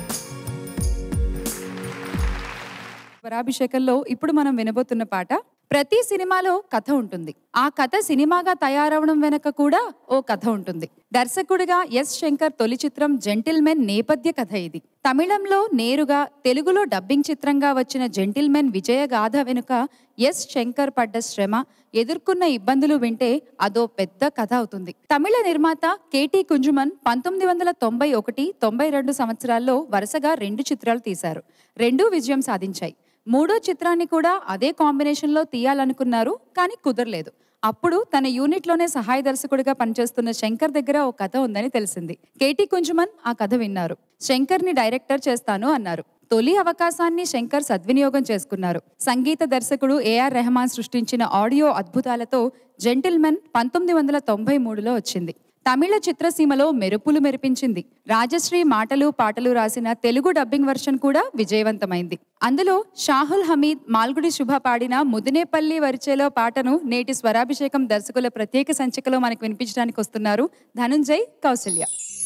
స్వరాభిషేకంలో ఇప్పుడు మనం వినబోతున్న పాట ప్రతి సినిమాలో కథ ఉంటుంది ఆ కథ సినిమాగా తయారవడం వెనక కూడా ఓ కథ ఉంటుంది దర్శకుడిగా ఎస్ శంకర్ తొలి చిత్రం జెంటిల్మెన్ నేపథ్య కథ ఇది తమిళంలో నేరుగా తెలుగులో డబ్బింగ్ చిత్రంగా వచ్చిన జెంటిల్మెన్ విజయగాథ వెనుక ఎస్ శంకర్ పడ్డ శ్రమ ఎదుర్కొన్న ఇబ్బందులు వింటే అదో పెద్ద కథ అవుతుంది తమిళ నిర్మాత కేటీ కుంజుమన్ పంతొమ్మిది వందల తొంభై ఒకటి తొంభై రెండు సంవత్సరాల్లో వరుసగా రెండు చిత్రాలు తీశారు రెండూ విజయం సాధించాయి మూడో చిత్రాన్ని కూడా అదే కాంబినేషన్లో తీయాలనుకున్నారు కానీ కుదరలేదు అప్పుడు తన యూనిట్లోనే సహాయ దర్శకుడిగా పనిచేస్తున్న శంకర్ దగ్గర ఓ కథ ఉందని తెలిసింది కేటీ కుంజుమన్ ఆ కథ విన్నారు శంకర్ని డైరెక్టర్ చేస్తాను అన్నారు తొలి అవకాశాన్ని శంకర్ సద్వినియోగం చేసుకున్నారు సంగీత దర్శకుడు ఏఆర్ రెహమాన్ సృష్టించిన ఆడియో అద్భుతాలతో జెంటిల్మెన్ పంతొమ్మిది వందల తొంభై మూడులో వచ్చింది తమిళ చిత్రసీమలో మెరుపులు మెరిపించింది రాజశ్రీ మాటలు పాటలు రాసిన తెలుగు డబ్బింగ్ వర్షన్ కూడా విజయవంతమైంది అందులో షాహుల్ హమీద్ మాల్గుడి శుభ పాడిన ముదినేపల్లి వరిచేలో పాటను నేటి స్వరాభిషేకం దర్శకుల ప్రత్యేక సంచికలో మనకు వినిపించడానికి వస్తున్నారు ధనుంజయ్ కౌసల్య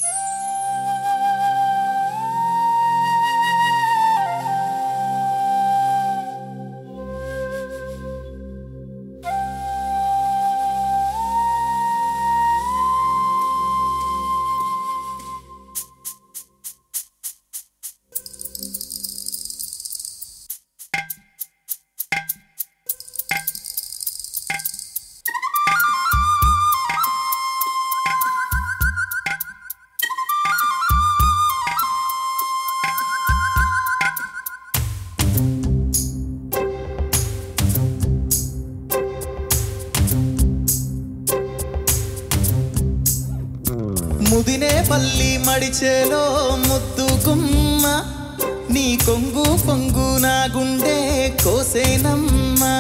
ముదినే పల్లి మడిచేలో ముద్దు గుమ్మ నీ కొంగు పొంగు నా గుండె కోసేనమ్మా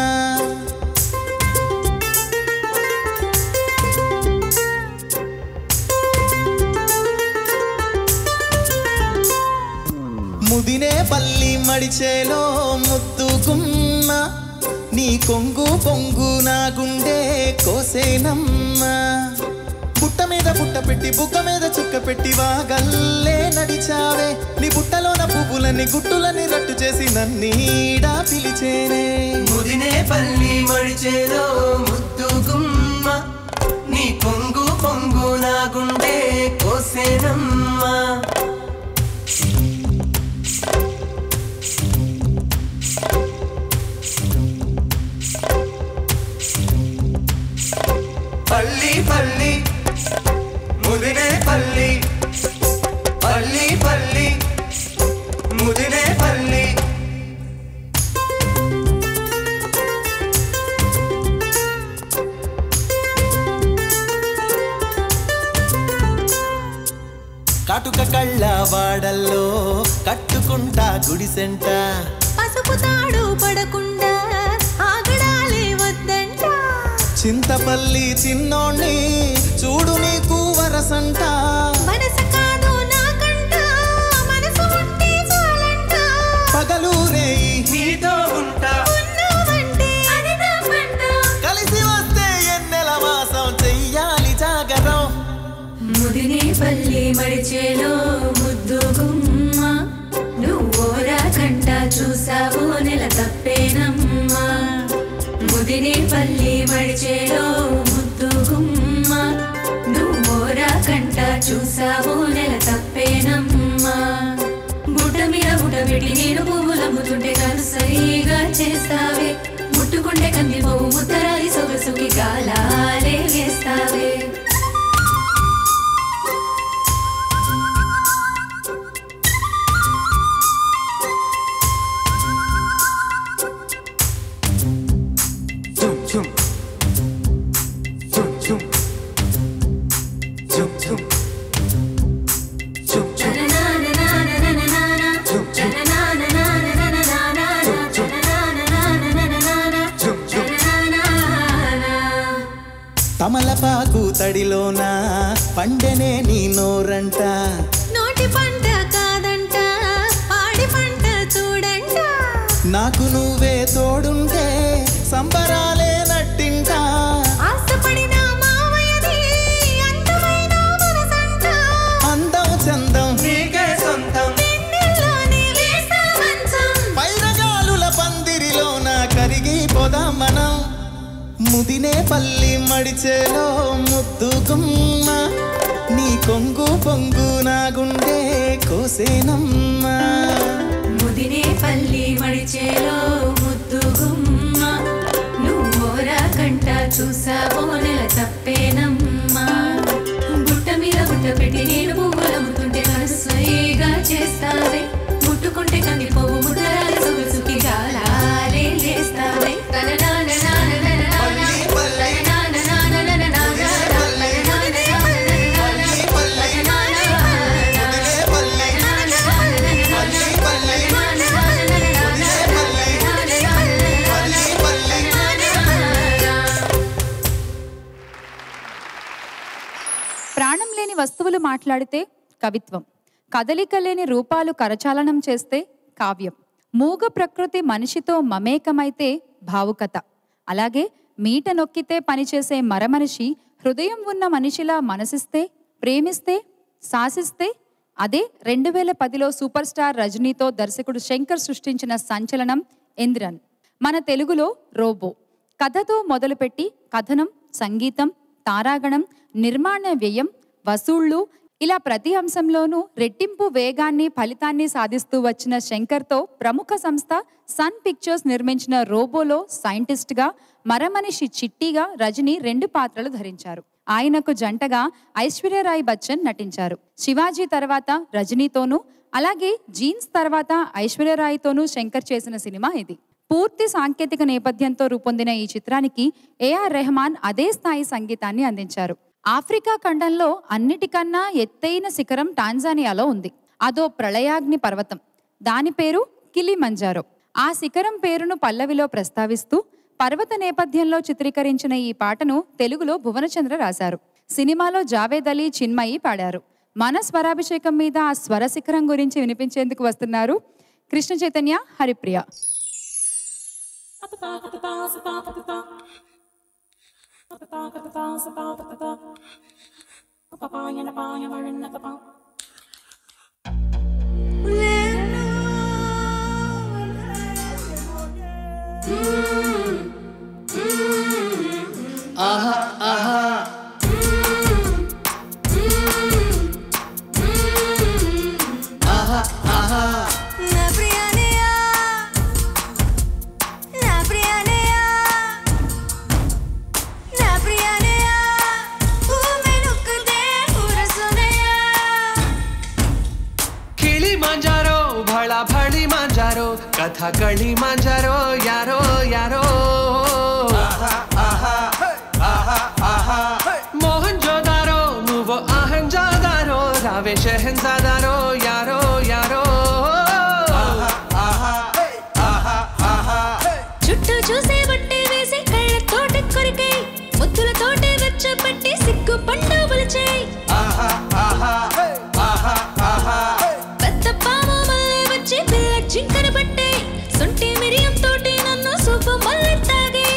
ముదినే పల్లి మడిచేలో ముద్దు గుమ్మ నీ కొంగు పొంగు నా గుండె కోసేనమ్మా బుట్ట మీద బుట్ట పెట్టి బుక్క మీద చుక్క పెట్టి వాగల్లే నడిచావే నీ బుట్టలోన పువ్వులని గుట్టులని రట్టు చేసి నన్నీడా పిలిచేనే ముదినే పల్లి మడిచేదో ముద్దు గుమ్మ నీ పొంగు పొంగు నా గుండె కోసేనమ్మా పల్లి పల్లి ముదినే పల్లి పల్లి పల్లి ముదినే పల్లి కాటుక కళ్ళ వాడల్లో కట్టుకుంటా గుడిసెంట పసుపు తాడు పడకుండా ఆగడాలే వద్దంట చింతపల్లి చిన్నోణ్ణి చూడు నీకు వరసంట మనసు కాదు నాకంట మనసు ఉంటే చాలంట పగలు రేయి నీతో ఉంటా ఉన్నావంటే అది నా పంట కలిసి వస్తే ఎన్నెల మాసం చెయ్యాలి జాగరం ముదినే పల్లి మడిచేలో ముద్దు గుమ్మ నువ్వోరా కంట చూసావు నెల తప్పేనమ్మా ముదినే పల్లి మడిచేలో ముద్దు గుమ్మ నువ్వోరా కంట చూసావు నెల తప్పేనమ్మా బుట్ట మీద బుట్ట పెట్టి నేను పువ్వులమ్ముతుంటే కనుసరిగా చేస్తావే ముట్టుకుంటే కంది పువ్వు ముద్దరాలి సొగసుకి గాలాలే వేస్తావే తమలపాకు తడిలోన పండెనే నీ నోరంట నోటి పంట కాదంట పాడి పంట చూడంట నాకు నువ్వే తోడుంటే సంబరాలే నట్టింట ఆశపడిన మావయ్యది అందమైన మనసంట అందం చందం నీకే సొంతం వెన్నెల్లోనే వేస్తా మంచం పైరగాలుల పందిరిలోన కరిగిపోదా మనం ముదినే పల్లి మడిచేలో ముద్దుగుమ్మ నీ కొంగు పొంగు నా గుండె కోసేనమ్మా ముదినే పల్లి మడిచేలో ముద్దుగుమ్మ నువ్వోరా కంట చూసావో నెల తప్పేనమ్మా బుట్ట మీద బుట్ట పెట్టి నేను పువ్వులమ్ముతుంటే మనస్సుగా చేస్తావే ముట్టుకుంటే కందిపోవు ముద్దరాలి సొగసుకి గాలాలే లేస్తావే ప్రాణం లేని వస్తువులు మాట్లాడితే కవిత్వం కదలిక లేని రూపాలు కరచాలనం చేస్తే కావ్యం మూగ ప్రకృతి మనిషితో మమేకమైతే భావుకత అలాగే మీట నొక్కితే పనిచేసే మరమనిషి హృదయం ఉన్న మనిషిలా మనసిస్తే ప్రేమిస్తే శాసిస్తే అదే రెండు వేల పదిలో సూపర్ స్టార్ రజనీతో దర్శకుడు శంకర్ సృష్టించిన సంచలనం ఇంద్రన్ మన తెలుగులో రోబో కథతో మొదలుపెట్టి కథనం సంగీతం తారాగణం నిర్మాణ వ్యయం వసూళ్లు ఇలా ప్రతి అంశంలోనూ రెట్టింపు వేగాన్ని ఫలితాన్ని సాధిస్తూ వచ్చిన శంకర్తో ప్రముఖ సంస్థ సన్ పిక్చర్స్ నిర్మించిన రోబోలో సైంటిస్ట్గా మరమనిషి చిట్టిగా రజనీ రెండు పాత్రలు ధరించారు ఆయనకు జంటగా ఐశ్వర్యరాయ్ బచ్చన్ నటించారు శివాజీ తర్వాత రజనీతోనూ అలాగే జీన్స్ తర్వాత ఐశ్వర్యరాయ్తోనూ శంకర్ చేసిన సినిమా ఇది పూర్తి సాంకేతిక నేపథ్యంతో రూపొందిన ఈ చిత్రానికి ఏఆర్ రెహమాన్ అదే స్థాయి సంగీతాన్ని అందించారు ఆఫ్రికా ఖండంలో అన్నిటికన్నా ఎత్తైన శిఖరం టాంజానియాలో ఉంది అదో ప్రళయాగ్ని పర్వతం దాని పేరు కిలిమంజారో ఆ శిఖరం పేరును పల్లవిలో ప్రస్తావిస్తూ పర్వత నేపథ్యంలో చిత్రీకరించిన ఈ పాటను తెలుగులో భువనచంద్ర రాశారు సినిమాలో జావేద్ అలీ చిన్మయి పాడారు మన స్వరాభిషేకం మీద ఆ స్వర శిఖరం గురించి వినిపించేందుకు వస్తున్నారు కృష్ణ చైతన్య హరిప్రియ నా ప్రియానియా నా ప్రియానియా నా ప్రియానియా ఊమెనుకుదే ఊరసునయా ಕಿಳಿ ಮಾಂಜಾರೋ ಭಳ ಭಳಿ ಮಾಂಜಾರೋ ಕಥಾ ಕಳಿ ಮಾಂಜಾರೋ ಯಾರೋ ಯಾರೋ ಮೋಹನ್ ಜೋದಾರೋ నువ్వు అహంజాదారో రావే షెహన్జాదారో యారో యారో చుట్టూ చూసే బట్టే వేసి కళ్ళతోటి కొరికై ముద్దులతోటి వెచ్చబట్టి సిగ్గు పండు చేయి పెద్ద పాము మళ్ళీ వచ్చి పిల్ల జింకన పట్టే సొంటి మిరియం తోటి నన్ను సూపు మళ్ళీ తాగి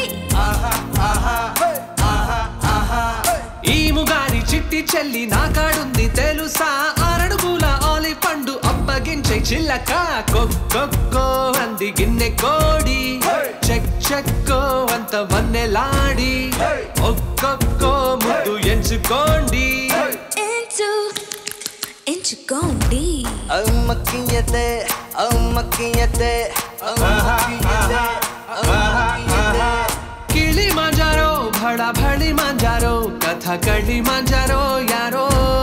ఈ ముగారి చిట్టి చెల్లి నా కాడుంది తెలుసా ఆరడుగుల ఆలి పండు అప్పగించే చిల్లక కొక్కో అంది గిన్నె కోడి చెక్ చెక్కో అంత వన్నెలాడి ఒక్కొక్కో ముద్దు ఎంచుకోండి ఎంచు ఎంచుకోండి అమ్మకియతే అమ్మకియతే అమ్మకియతే అమ్మకియతే కిళి మాంజారో భళ భళి మాంజారో కథ కళి మాంజారో యారో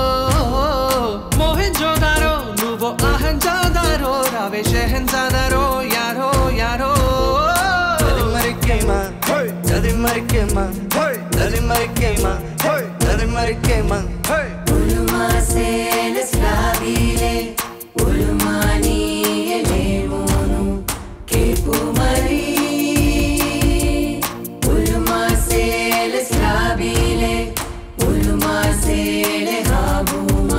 మోహన్ జోదారో నువ్వు అహంజాదారో రావే షెహన్జాదారో యారో యారో Mariquema, Daddy Mariquema, Daddy Mariquema, Daddy Mariquema. ఉలుమాసేల స్లాబీలే ఉలుమానీయలేమోను కేపు మరి ఉలుమాసేల స్లాబీలే ఉలుమాసేల హాబూమా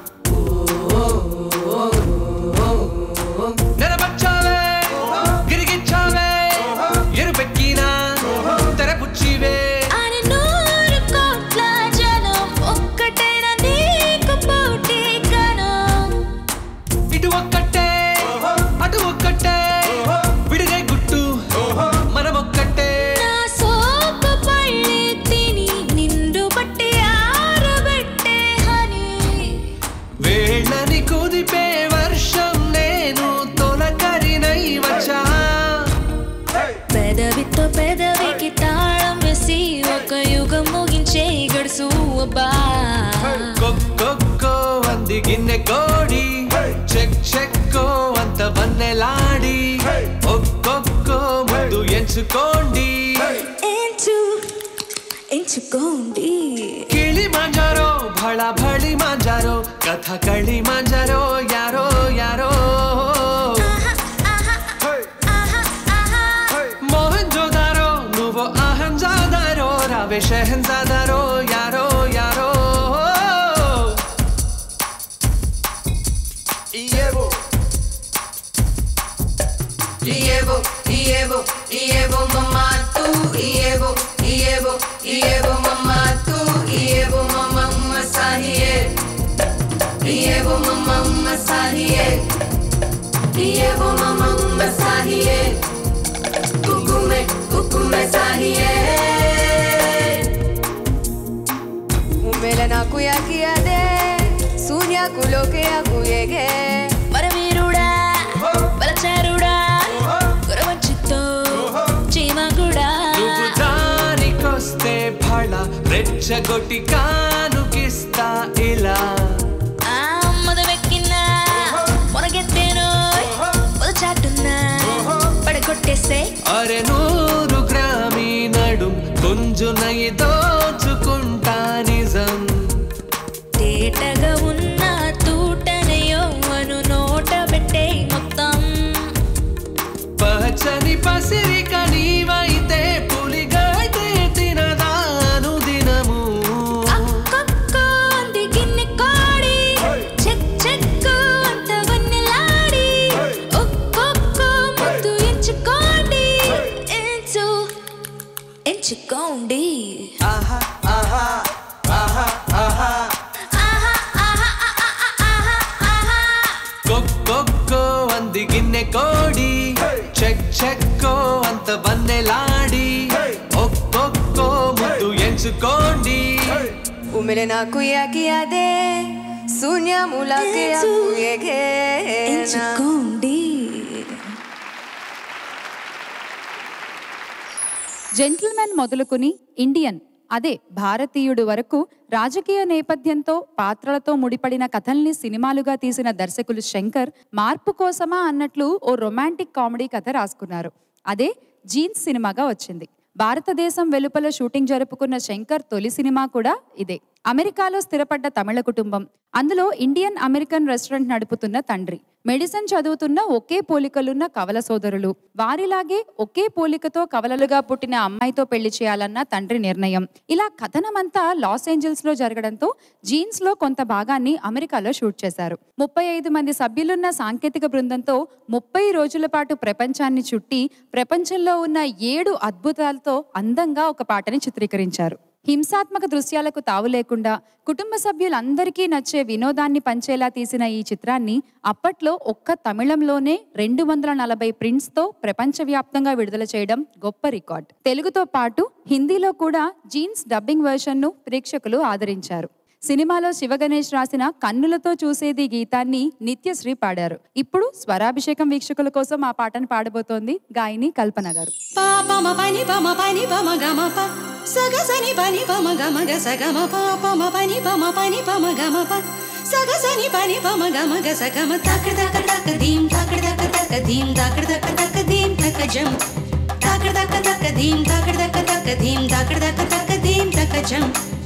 నెలబచ్చావే గిరిగిచ్చావే ఎరుపెక్కినా తెరపుచ్చివే అని నూరు కోట్ల జనం ఒక్కటైన నీకు పోటీ కనం ఇటు ఒక్కటే ಅಬ್ಬಾ ಕೊಕ್ಕೊ ಅಂದಿ ಗಿನ್ನೆ ಕೋಡಿ ಚೆಕ್ ಚೆಕ್ಕೋ ಅಂತ ಬನ್ನೆಲಾಡಿ ಒಕ್ಕೊಕ್ಕೋ ಮುದ್ದು ಎನ್ಸುಕೊಂಡಿ ಎಂಚು ಎಂಚುಕೊಂಡಿ ಕಿಳಿ ಮಾಂಜಾರೋ ಭಳ ಭಳಿ ಮಾಂಜಾರೋ ಕಥ ಕಳಿ ಮಾಂಜಾರೋ ಯಾರೋ ಯಾರೋ ಮೋಹನ್ ಜೋದಾರೋ నువ్వు అహంజాదారో రావే షెహన్జాదారో యారో యారో Ievo Ievo, Ievo, Ievo mamma tu Ievo, Ievo, Ievo mamma tu Ievo mamma masahie Ievo mamma masahie Ievo mamma masahie Kukume, kukume sahie ఉమ్మెల నాకు యాకి అదే సూర్యాకు లోకే యాకు ఏగే మరవీరుడా బలచారుడా కురవంచితో చీమగుడా నువ్వు దారికొస్తే ఫళ రెచ్చగొట్టి కానుకిస్తా ఇలా ఆ మదవెక్కినా మొనగెత్తేను మొదచాటున్నా పడగొట్టేసే అరె నూరు గ్రామీ నడుం కొంజునై దోచుకుంటా నిజం తేటగా ఉన్న తూటనయో అను నోట పెట్టే మొత్తం పచ్చని పసిరిక నీవైతే పులిగైతే తినదాను దినము అక్కక్కో అంది గిన్నె కోడి చెక్ చెక్కు అంత వన్నెలాడి ఒక్కొక్కో ముద్దు ఎంచుకోండి ఎంచు ఎంచుకోండి Aha, aha, aha, aha ఆహా ఆహా ఆహా ఆహా ఆహా కొక్కొక్కో అంది గిన్నె కోడి చెక్ చెక్కో అంత వన్నెలాడి ఒక్కొక్కో ముద్దు ఎంచుకోండి ఉమ్మెల నాకు యాకి అదే శూన్యములకే యాకు ఏగే ఎంచుకోండి జెంటిల్మెన్ మొదలుకుని ఇండియన్ అదే భారతీయుడు వరకు రాజకీయ నేపథ్యంతో పాత్రలతో ముడిపడిన కథల్ని సినిమాలుగా తీసిన దర్శకులు శంకర్ మార్పు కోసమా అన్నట్లు ఓ రొమాంటిక్ కామెడీ కథ రాసుకున్నారు అదే జీన్స్ సినిమాగా వచ్చింది భారతదేశం వెలుపల షూటింగ్ జరుపుకున్న శంకర్ తొలి సినిమా కూడా ఇదే అమెరికాలో స్థిరపడ్డ తమిళ కుటుంబం అందులో ఇండియన్ అమెరికన్ రెస్టారెంట్ నడుపుతున్న తండ్రి మెడిసిన్ చదువుతున్న ఒకే పోలికలున్న కవల సోదరులు వారిలాగే ఒకే పోలికతో కవలలుగా పుట్టిన అమ్మాయితో పెళ్లి చేయాలన్న తండ్రి నిర్ణయం ఇలా కథనమంతా లాస్ ఏంజల్స్ లో జరగడంతో జీన్స్ లో కొంత భాగాన్ని అమెరికాలో షూట్ చేశారు ముప్పై ఐదు మంది సభ్యులున్న సాంకేతిక బృందంతో ముప్పై రోజుల పాటు ప్రపంచాన్ని చుట్టి ప్రపంచంలో ఉన్న ఏడు అద్భుతాలతో అందంగా ఒక పాటని చిత్రీకరించారు హింసాత్మక దృశ్యాలకు తావు లేకుండా కుటుంబ సభ్యులందరికీ నచ్చే వినోదాన్ని పంచేలా తీసిన ఈ చిత్రాన్ని అప్పట్లో ఒక్క తమిళంలోనే రెండు వందల నలభై ప్రింట్స్తో ప్రపంచవ్యాప్తంగా విడుదల చేయడం గొప్ప రికార్డ్ తెలుగుతో పాటు హిందీలో కూడా జీన్స్ డబ్బింగ్ వెర్షన్ను ప్రేక్షకులు ఆదరించారు సినిమాలో శివగణేష్ రాసిన కన్నులతో చూసేది గీతాన్ని నిత్యశ్రీ పాడారు ఇప్పుడు స్వరాభిషేకం వీక్షకుల కోసం ఆ పాటను పాడబోతోంది గాయని కల్పన గారు పాపమ పని పమ పని పమ గమ ప సగ సని పని పమ గమ గ సగమ పాపమ పని పమ పని పమ గమ ప సగ సని పని పమ గమ గ సగమ తకడ తక తక దీం తకడ తక తక దీం తకడ తక తక దీం తక జం తకడ తక తక దీం తకడ తక తక దీం తకడ తక తక దీం తక జం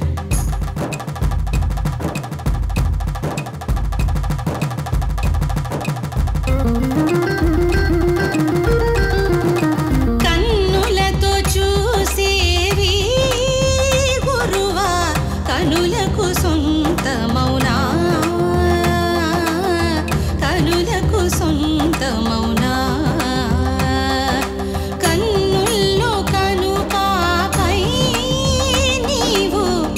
కన్నులతో చూసేవి గురువా కనులకు సొంతమౌనా కనులకు సొంతమౌనా కన్నుల్లో కను పాపై నీవు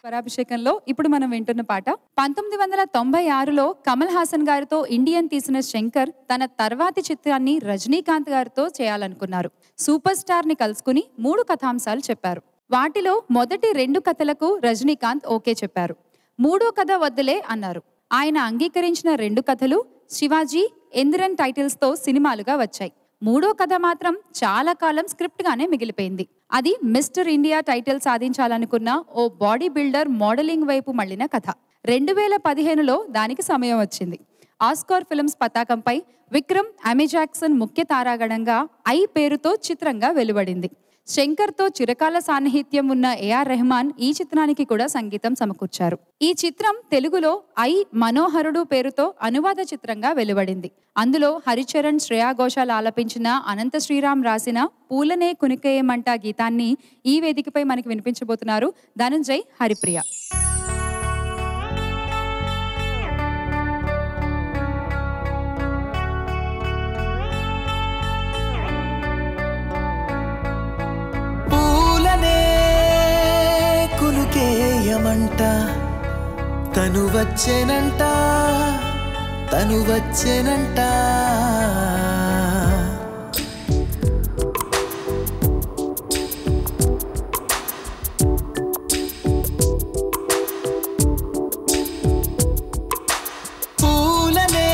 స్వరాభిషేకంలో ఇప్పుడు మనం వింటున్న పాట పంతొమ్మిది వందల తొంభై ఆరులో కమల్ హాసన్ గారితో ఇండియన్ తీసిన శంకర్ తన తర్వాతి చిత్రాన్ని రజనీకాంత్ గారితో చేయాలనుకున్నారు సూపర్ స్టార్ ని కలుసుకుని మూడు కథాంశాలు చెప్పారు వాటిలో మొదటి రెండు కథలకు రజనీకాంత్ ఓకే చెప్పారు మూడో కథ వద్దులే అన్నారు ఆయన అంగీకరించిన రెండు కథలు శివాజీ ఎందిరన్ టైటిల్స్ తో సినిమాలుగా వచ్చాయి మూడో కథ మాత్రం చాలా కాలం స్క్రిప్ట్ గానే మిగిలిపోయింది అది మిస్టర్ ఇండియా టైటిల్ సాధించాలనుకున్న ఓ బాడీ బిల్డర్ మోడలింగ్ వైపు మళ్ళిన కథ రెండు వేల పదిహేనులో దానికి సమయం వచ్చింది ఆస్కార్ ఫిల్మ్స్ పతాకంపై విక్రమ్ అమెజాక్సన్ ముఖ్య తారాగణంగా ఐ పేరుతో చిత్రంగా వెలువడింది శంకర్తో చిరకాల సాన్నిహిత్యం ఉన్న ఏఆర్ రెహమాన్ ఈ చిత్రానికి కూడా సంగీతం సమకూర్చారు ఈ చిత్రం తెలుగులో ఐ మనోహరుడు పేరుతో అనువాద చిత్రంగా వెలువడింది అందులో హరిచరణ్ శ్రేయా ఘోషాల్ ఆలపించిన అనంత శ్రీరామ్ రాసిన పూలనే కునికేయమంట గీతాన్ని ఈ వేదికపై మనకి వినిపించబోతున్నారు ధనంజయ్ హరిప్రియ పూలనే కులుకేయమంట తను వచ్చేనంట తను వచ్చేనంట పూలనే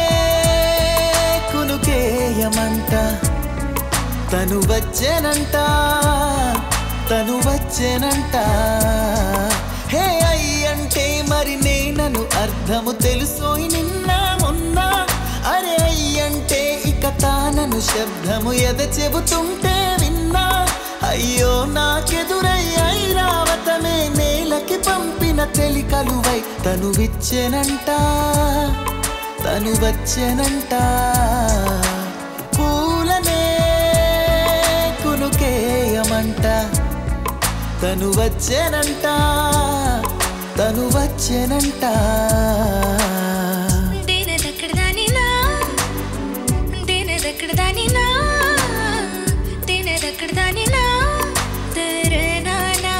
కులుకేయమంట తను వచ్చేనంట తను వచ్చేనంట హే అయ్యంటే మరి నేనను అర్థము తెలుసోయి నిన్న మొన్న అరే అయ్యంటే ఇక తానను శబ్దము ఎద చెబుతుంటే విన్నా అయ్యో నాకెదురై ఐరావతమే నేలకి పంపిన తెలికలువై తను విచ్చెనంట తను వచ్చెనంట పూలనే కునుకేయమంట తను వచ్చెనంట తను వచ్చెనంట దేనదక్కడదానినా దేనదక్కడదానినా దేనదక్కడదానినా తరనానా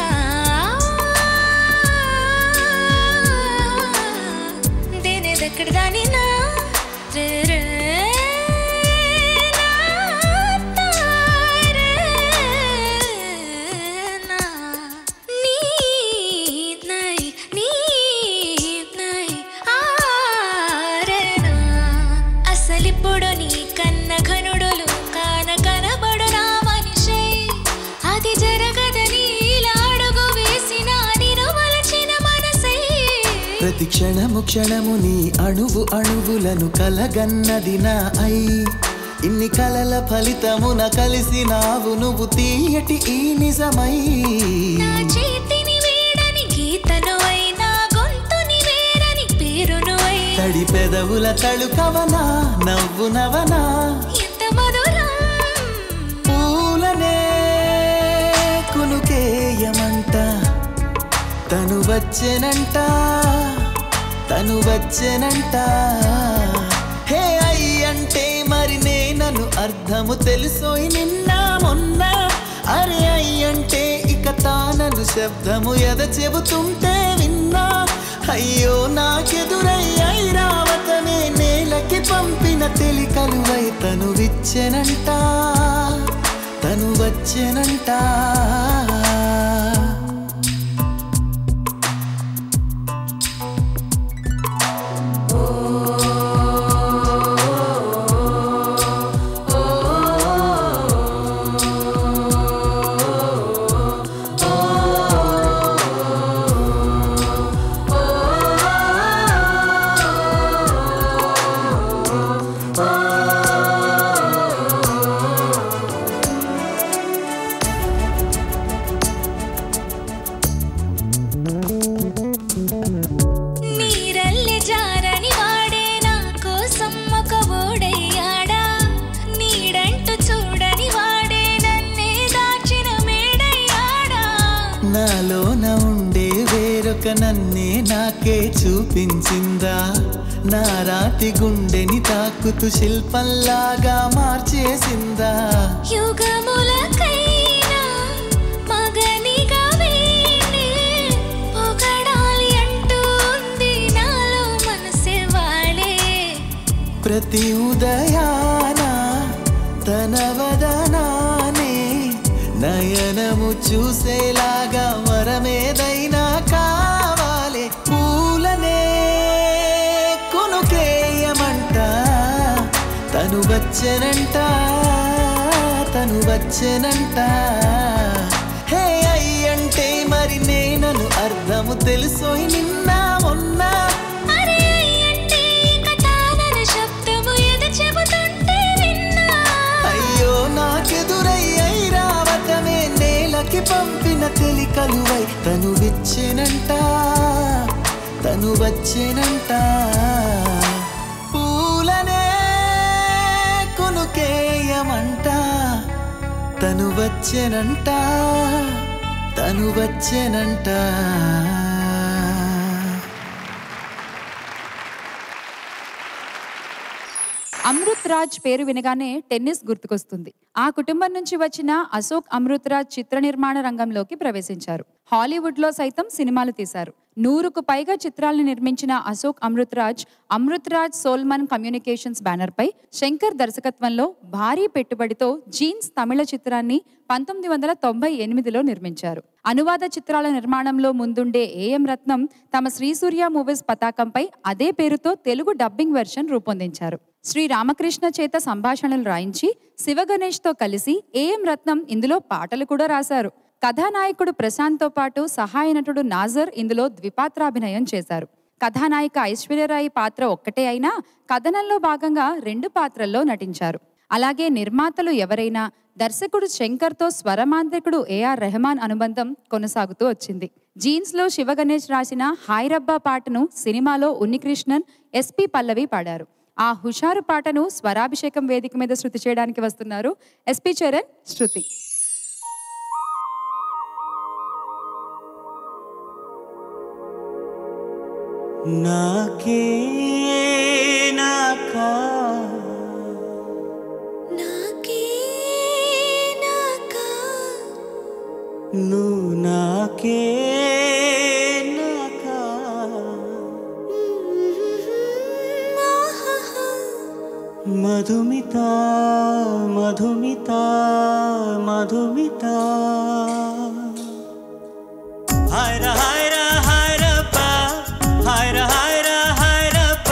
దేనదక్కడదానినా అసలిప్పుడు నీ కన్న ఘనుడులు కాన కనబడు నా మనిషి అది జరగదని ఇలా అడుగు వేసిన నిను మలచిన మనసై ప్రతి క్షణము క్షణము నీ అణువు అణువులను కలగన్నది నా ఐ ఇన్ని కలల ఫలితమున కలిసినావు నువ్వు తీయటి ఈ నిజమై నా చేతిని వేడని గీతను అయినా గొంతుని వేరని పేరును అయి తడి పెదవుల తళుకవనా నవ్వు నవనా ఎంత మధురం పూలనే కునుకేయమంట తను వచ్చెనంట తను వచ్చెనంట హే అయ్యంటే మరి నేనను అర్థము తెలుసోయి నిన్న మొన్న అరే అయ్యంటే ఇక తానను శబ్దము ఎద చెబుతుంటే విన్నా అయ్యో నాకెదురై ఐరావతమే నేలకి పంపిన తెలికలువై తను విచ్చెనంట తను వచ్చెనంట నీరల్లె జారని వాడే నా కోసం ఒక ఓడయ్యాడా నీడంటూ చూడని వాడే నన్నే దాచిన మేడయ్యాడా నాలోన ఉండే వేరొక నన్నే నాకే చూపించిందా నా రాతి గుండెని తాకుతూ శిల్పంలాగా మార్చేసిందా యుగములకైనా మగనిగా వీడే పొగడాల ప్రతి ఉదయాన తన వదనానే నయనము చూసేలాగా వరమేదైనా కావాలి పూలనే కొనుకేయమంట తను వచ్చెనంట తను వచ్చెనంట హే అయ్యంటే మరి నేనను అర్థము తెలుసోయి నిన్న మొన్న అరే అయ్యంటే ఇక తానన శబ్దము ఎదు చెబుతుంటే విన్నా అయ్యో నాకెదురయ్యై రావటమే నేలకి పంపిన తెలి కలువై తను విచ్చెనంట తను వచ్చెనంట పూలనే కొనుకేయమంట తను వచ్చెనంట తను వచ్చెనంట అమృత్ రాజ్ పేరు వినగానే టెన్నిస్ గుర్తుకొస్తుంది ఆ కుటుంబం నుంచి వచ్చిన అశోక్ అమృత్ రాజ్ చిత్ర నిర్మాణ రంగంలోకి ప్రవేశించారు హాలీవుడ్ లో సైతం సినిమాలు తీశారు నూరుకు పైగా చిత్రాలను నిర్మించిన Ashok Amrit Raj Amrit Raj Solomon communications banner పై శంకర్ దర్శకత్వంలో భారీ పెట్టుబడితో జీన్స్ తమిళ చిత్రాన్ని పంతొమ్మిది వందల తొంభై ఎనిమిదిలో నిర్మించారు అనువాద చిత్రాల నిర్మాణంలో ముందుండే ఏఎం రత్నం తమ శ్రీ సూర్య మూవీస్ పతాకంపై అదే పేరుతో తెలుగు డబ్బింగ్ వెర్షన్ రూపొందించారు శ్రీ రామకృష్ణ చేత సంభాషణలు రాయించి శివగణేష్తో కలిసి ఏఎం రత్నం ఇందులో పాటలు కూడా రాశారు కథానాయకుడు ప్రశాంత్తో పాటు సహాయ నటుడు నాజర్ ఇందులో ద్విపాత్రాభినయం చేశారు కథానాయిక ఐశ్వర్యరాయి పాత్ర ఒక్కటే అయినా కథనంలో భాగంగా రెండు పాత్రల్లో నటించారు అలాగే నిర్మాతలు ఎవరైనా దర్శకుడు శంకర్తో స్వరమాంత్రికుడు ఏఆర్ రెహమాన్ అనుబంధం కొనసాగుతూ వచ్చింది జీన్స్ లో శివగణేష్ రాసిన హాయ్ రబ్బా పాటను సినిమాలో ఉన్నికృష్ణన్ ఎస్పి పల్లవి పాడారు ఆ హుషారు పాటను స్వరాభిషేకం వేదిక మీద శృతి చేయడానికి వస్తున్నారు ఎస్పి చరణ్ శృతి నాకే నాకా నాకే నాకా నువ్వు నాకే నాకా ఆహాహా. మధుమిత మధుమిత మధుమిత హాయ్ రా హాయ్ రా హాయ్ రప్ప హాయ్ రా హాయ్ రా హాయ్ రప్ప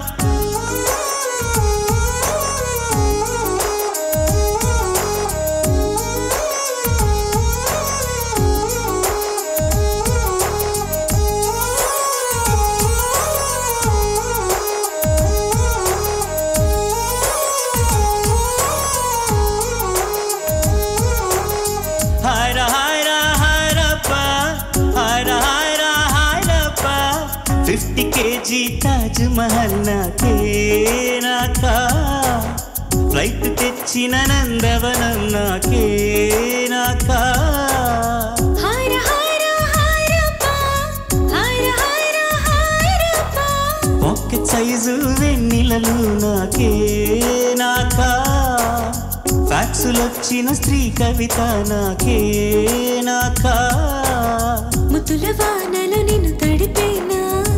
హాయ్ రా హాయ్ రా హాయ్ రప్ప హాయ్ రా హాయ్ రా హాయ్ రప్ప ఫిఫ్టీ కేజీ తాజ్ మహల్ నాకే నాకా ఫ్లైట్ తెచ్చిన నందవనం నాకే నాకా హాయ్ రా హాయ్ రా హాయ్ రబ్బా. హాయ్ రా హాయ్ రా హాయ్ రబ్బా. పాకెట్ సైజు వెన్నెలలు నాకే నాకా ఫ్యాక్సులొచ్చిన స్త్రీ కవిత నాకే నాకా ముద్దుల వానలు నిన్ను తడిపేనా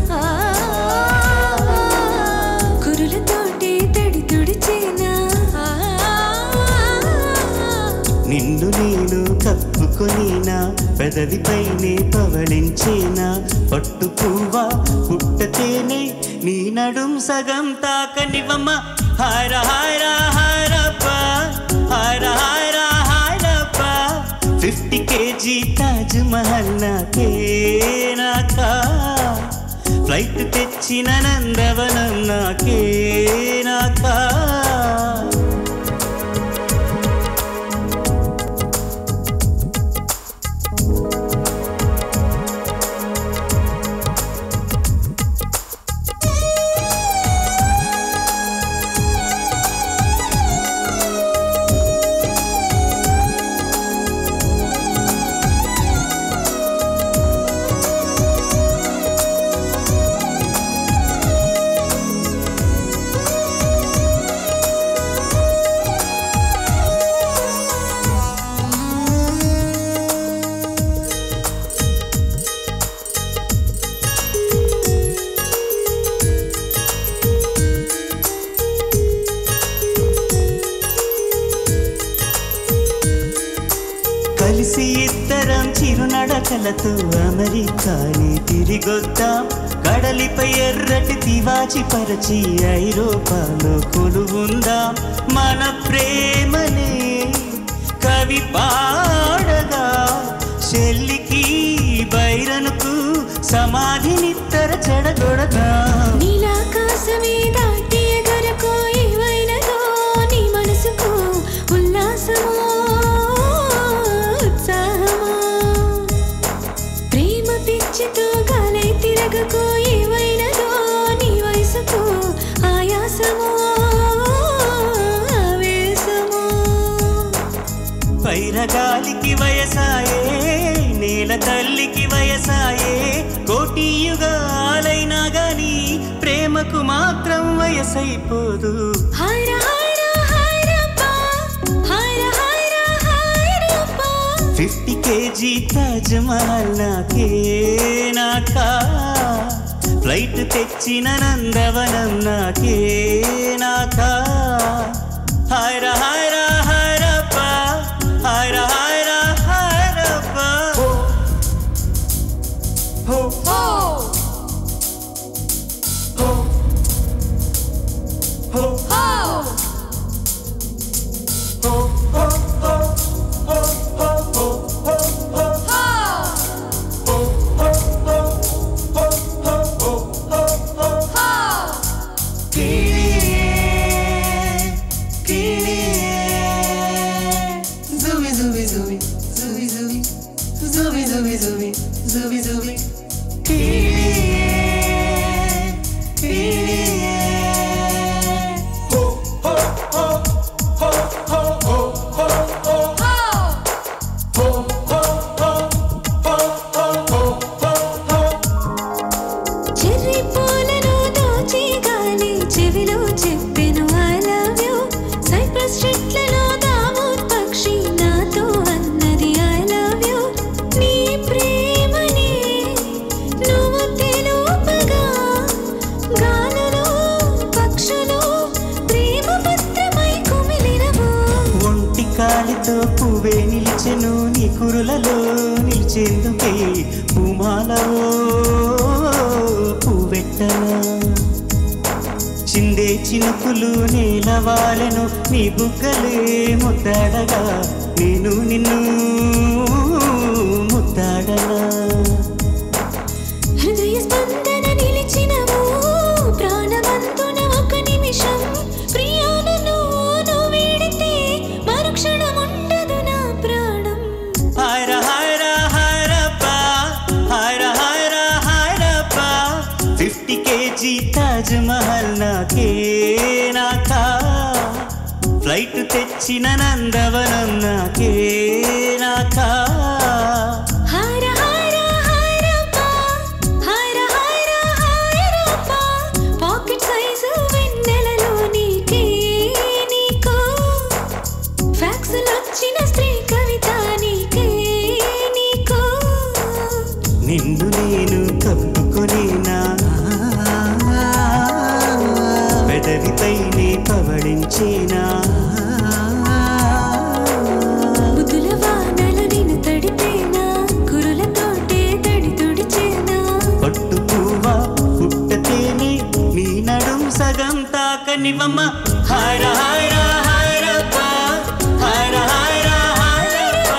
కురులతోటి తడి తుడిచేనా నిన్ను నేను కప్పుకొనినా పెదవిపైనే పవళించేనా పట్టు పువ్వా పుట్టతేనే నీ నడుం సగం తాకనివమ్మ హాయరా హాయరా హాయరప్ప హాయరా హాయరా హాయరప్ప ఫిఫ్టీ కేజీ తాజ్ మహల్ నాకే నాకా ఫ్లైట్ తెచ్చిన నందవనం నాకే నాకా కలతో అమెరికాని తిరిగొద్దాం కడలిపై ఎర్రటి తివాచి పరచి ఐరోపాలో కొలువుందాం మన ప్రేమనే కవి పాడగా చెల్లికి బైరనుకు సమాధినిత్తర చెడగొడదాం నీలాకాశమే దాటి ఎగరకు ఏవైనదో నీ మనసుకు ఉల్లాసమో ఉత్సాహమో ప్రేమ పిచ్చితో గాలై తిరగకు ఏవైనదో నీ వయసుకు ఆయాసమో ఆవేశమో పైరగాలికి వయసాయే నేల తల్లికి వయసాయే కోటి యుగాలైనా గాని ప్రేమకు మాత్రం వయసైపోదు హాయ్ రా హాయ్ రా హాయ్ రబ్బా హాయ్ రా హాయ్ రా హాయ్ రబ్బా ఫిఫ్టీ కేజీ తాజ్ మహల్ నాకే నాకా ఫ్లైట్ తెచ్చిన నందవనం నాకే నాకా హాయ్ హాయ్ హాయరప్ప హాయ్ హాయ్ హాయరప్ప Zooey, zooey, zooey, zooey, zooey, zooey, zooey, zooey, zooey, zooey. Cherry పూలను దోచి గాలి చెవిలో చెప్పెను ఐ లవ్ యు సైప్రస్ చెట్లలో దావూద్ పక్షి నాతో అన్నది ఐ లవ్ యు నీ ప్రేమని నువ్వు తెలుపగా గాలులో పక్షులు ప్రేమ పత్రమై కుమిలినవు ఒంటి కాలితో పువ్వే నిలిచెను నీ కురులలో నిలిచేందుకే పూమాలలో పువ్వెట్టనా చిందే చినుకులు నేలవాలెను నీ బుగ్గలే ముద్దాడగా నేను నిన్ను ముద్దాడనా హృదయ స్పందన నిలిచినవు ప్రాణవంతున ఒక నిమిషం ప్రియాలను నువ్వు వీడితే మరుక్షణం ఉండదు నా ప్రాణం హాయ్ రా హాయ్ రా హాయ్ రబ్బా హాయ్ రా హాయ్ రా హాయ్ రబ్బా ఫిఫ్టీ కేజీ తాజ్ మహల్ నాకే నాకా ఫ్లైట్ తెచ్చిన నందవనం నాకే నాకా హాయ్ రా హాయ్ రా హాయ్ రబ్బా హాయ్ రా హాయ్ రా హాయ్ రబ్బా పాకెట్ సైజు వెన్నెలలో నీకే నీకో ఫ్యాక్సులు వచ్చిన స్త్రీ కవిత నీకే నీకో నిన్ను నేను కప్పుకొనేనా పెదవిపైనే పవళించేనా ముద్దుల వానలు నిన్ను తడిపేనా కురులతోటే తడి తుడిచేనా పట్టు పువ్వా పుట్టతేనే నీ నడుం సగం తాకనివమ్మ హాయ్ రా హాయ్ రా హాయ్ రబ్బా హాయ్ రా హాయ్ రా హాయ్ రబ్బా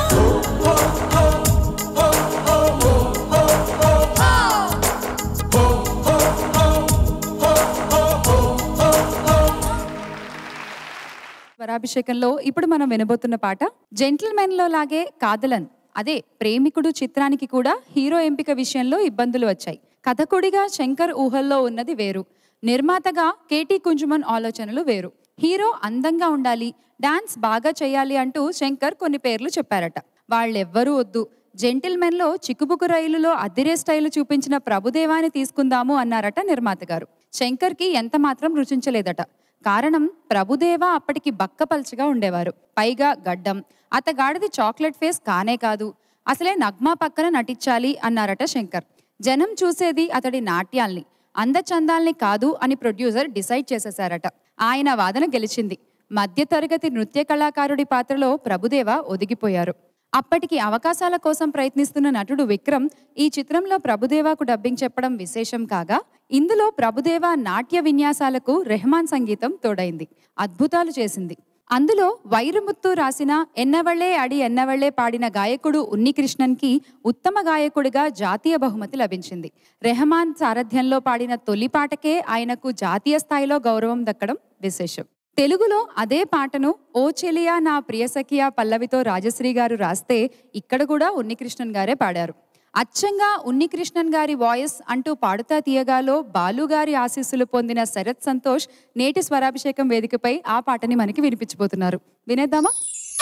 స్వరాభిషేకంలో ఇప్పుడు మనం వినబోతున్న పాట జెంటిల్మెన్ లో లాగే కాదలన్ అదే ప్రేమికుడు చిత్రానికి కూడా హీరో ఎంపిక విషయంలో ఇబ్బందులు వచ్చాయి కథకుడిగా శంకర్ ఊహల్లో ఉన్నది వేరు నిర్మాతగా కేటీ కుంజుమన్ ఆలోచనలు వేరు హీరో అందంగా ఉండాలి డాన్స్ బాగా చేయాలి అంటూ శంకర్ కొన్ని పేర్లు చెప్పారట వాళ్ళెవ్వరూ వద్దు జెంటిల్మెన్ లో చిక్కుబుకు రైలులో అద్దిరే స్టైల్ చూపించిన ప్రభుదేవాని తీసుకుందాము అన్నారట నిర్మాత గారు శంకర్ కి ఎంత మాత్రం రుచించలేదట కారణం ప్రభుదేవ అప్పటికి బక్కపల్చగా ఉండేవారు పైగా గడ్డం అతగాడిది చాక్లెట్ ఫేస్ కానే కాదు అసలే నగ్మా పక్కన నటించాలి అన్నారట శంకర్ జనం చూసేది అతడి నాట్యాల్ని అందచందాల్ని కాదు అని ప్రొడ్యూసర్ డిసైడ్ చేసేశారట ఆయన వాదన గెలిచింది మధ్యతరగతి నృత్య కళాకారుడి పాత్రలో ప్రభుదేవ ఒదిగిపోయారు అప్పటికి అవకాశాల కోసం ప్రయత్నిస్తున్న నటుడు విక్రమ్ ఈ చిత్రంలో ప్రభుదేవాకు డబ్బింగ్ చెప్పడం విశేషం కాగా ఇందులో ప్రభుదేవ నాట్య విన్యాసాలకు రెహమాన్ సంగీతం తోడైంది అద్భుతాలు చేసింది అందులో వైరముత్తు రాసిన ఎన్నవళ్ళే అడి ఎన్నవళ్ళే పాడిన గాయకుడు ఉన్నికృష్ణన్కి ఉత్తమ గాయకుడిగా జాతీయ బహుమతి లభించింది రెహమాన్ సారథ్యంలో పాడిన తొలి పాటకే ఆయనకు జాతీయ స్థాయిలో గౌరవం దక్కడం విశేషం తెలుగులో అదే పాటను ఓ చెలియా నా ప్రియసఖియా పల్లవితో రాజశ్రీ గారు రాస్తే ఇక్కడ కూడా ఉన్నికృష్ణన్ గారే పాడారు అచ్చంగా ఉన్నికృష్ణన్ గారి వాయిస్ అంటూ పాడుతా తీయగాలో బాలు గారి ఆశీస్సులు పొందిన శరత్ సంతోష్ నేటి స్వరాభిషేకం వేదికపై ఆ పాటని మనకి వినిపించబోతున్నారు వినేద్దామా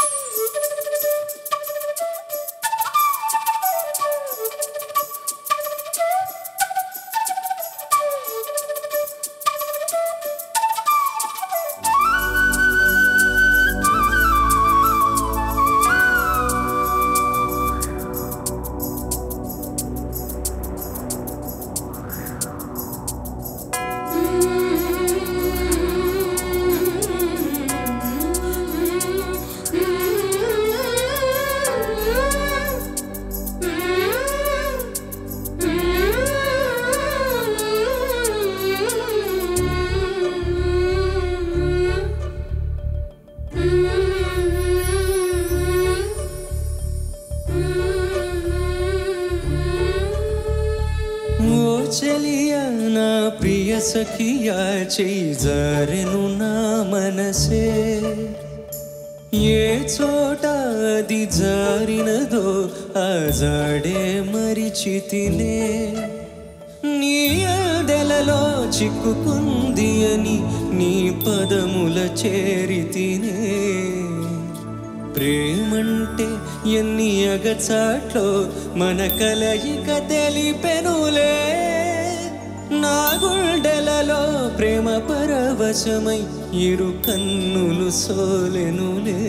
ఓ చెలియా నా ప్రియ సఖియా చేజారెను నా మనసే ఏ చోట అది జారినదో ఆ జాడే మరిచితినే నీ అదెలలో చిక్కుకుంది అని నీ పదముల చేరితినే ప్రేమంటే ఎన్ని అగచాట్లో మన కలయిక తెలిపెనులే నా గుండెలలో ప్రేమ పరవశమై ఇరు కన్నులు సోలెనులే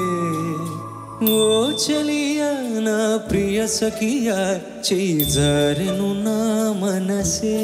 ఓ చెలియా నా ప్రియ సఖియా చేయి జారెను నా మనసే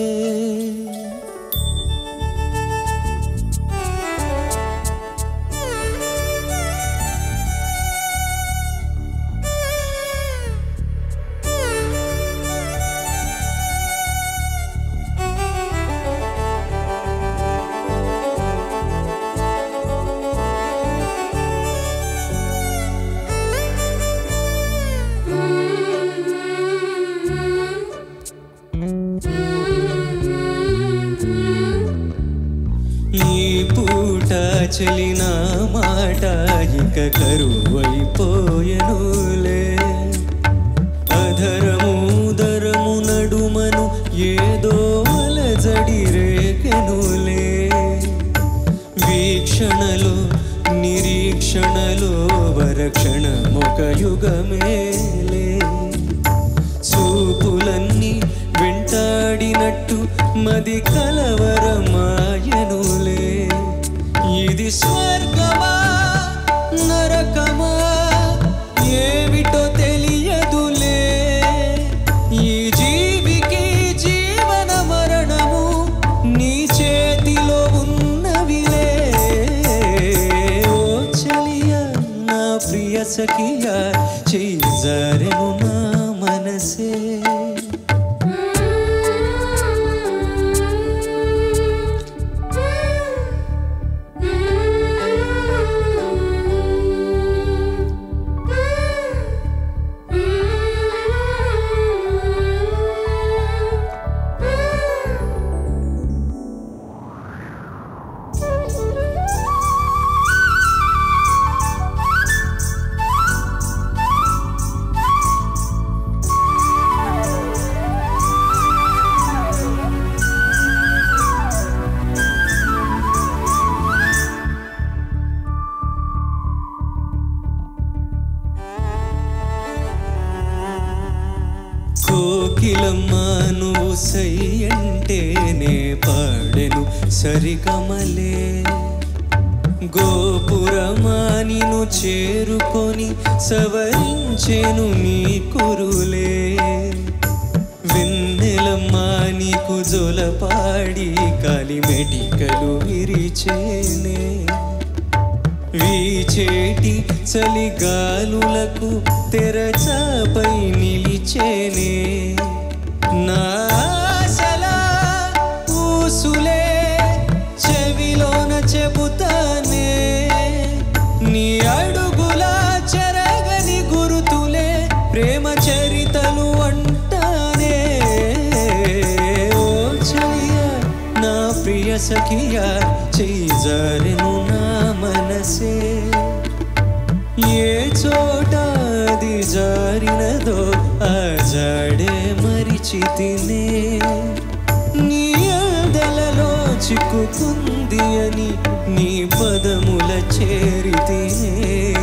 ఈ పూట చెలిన మాట ఇక కరువైపోయెనులే అధరము దరము నడుమను ఏదో అలజడి రేకెనులే వీక్షణలో నిరీక్షణలో వరక్షణమొక యుగమేలే చూపులన్నీ వెంటాడినట్టు మది కలవరమాయనులే ఇది స్వర్గమా నరకమా ఏమిటో తెలియదులే ఈ జీవికి జీవన మరణము నీ చేతిలో ఉన్నవిలే ఓ చెలియా నా ప్రియ సఖియా చేయి జారెను నా మనసే కోకిలమ్మ నువ్వు సై అంటేనే పాడెను సరిగమలే గోపురమా నిన్ను చేరుకొని సవరించెను నీ కురులే వెన్నెలమ్మా నీకు జొలపాడి కాలి మెటికలు విరిచేనే వీచేటి చలిగాలులకు తెరచాపై నిలిచేనే నా ఆశల ఊసులే చెవిలోన చెబుతానే నీ అడుగుల చెరగని గురుతులే ప్రేమ చరితలు అంటానే ఓ చెయ్య నా ప్రియ సఖియా చేజారెను నా మనసే ఏ చోట అది జారినదో ఆ జాడే మరిచి తినే నీ అందలలో చిక్కుకుంది అని నీ పదముల చేరి తినే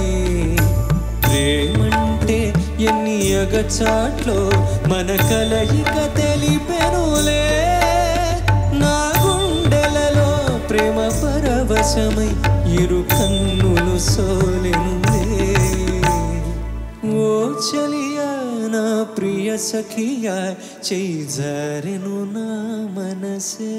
ప్రేమంటే ఎన్ని అగచాట్లో మన కలయిక తెలిపెనులే నా గుండెలలో ప్రేమ పరవశమై ఇరు కన్నులు సోలెనులే ఓ చలియా నా ప్రియ సఖియా చేజారెను నా మనసే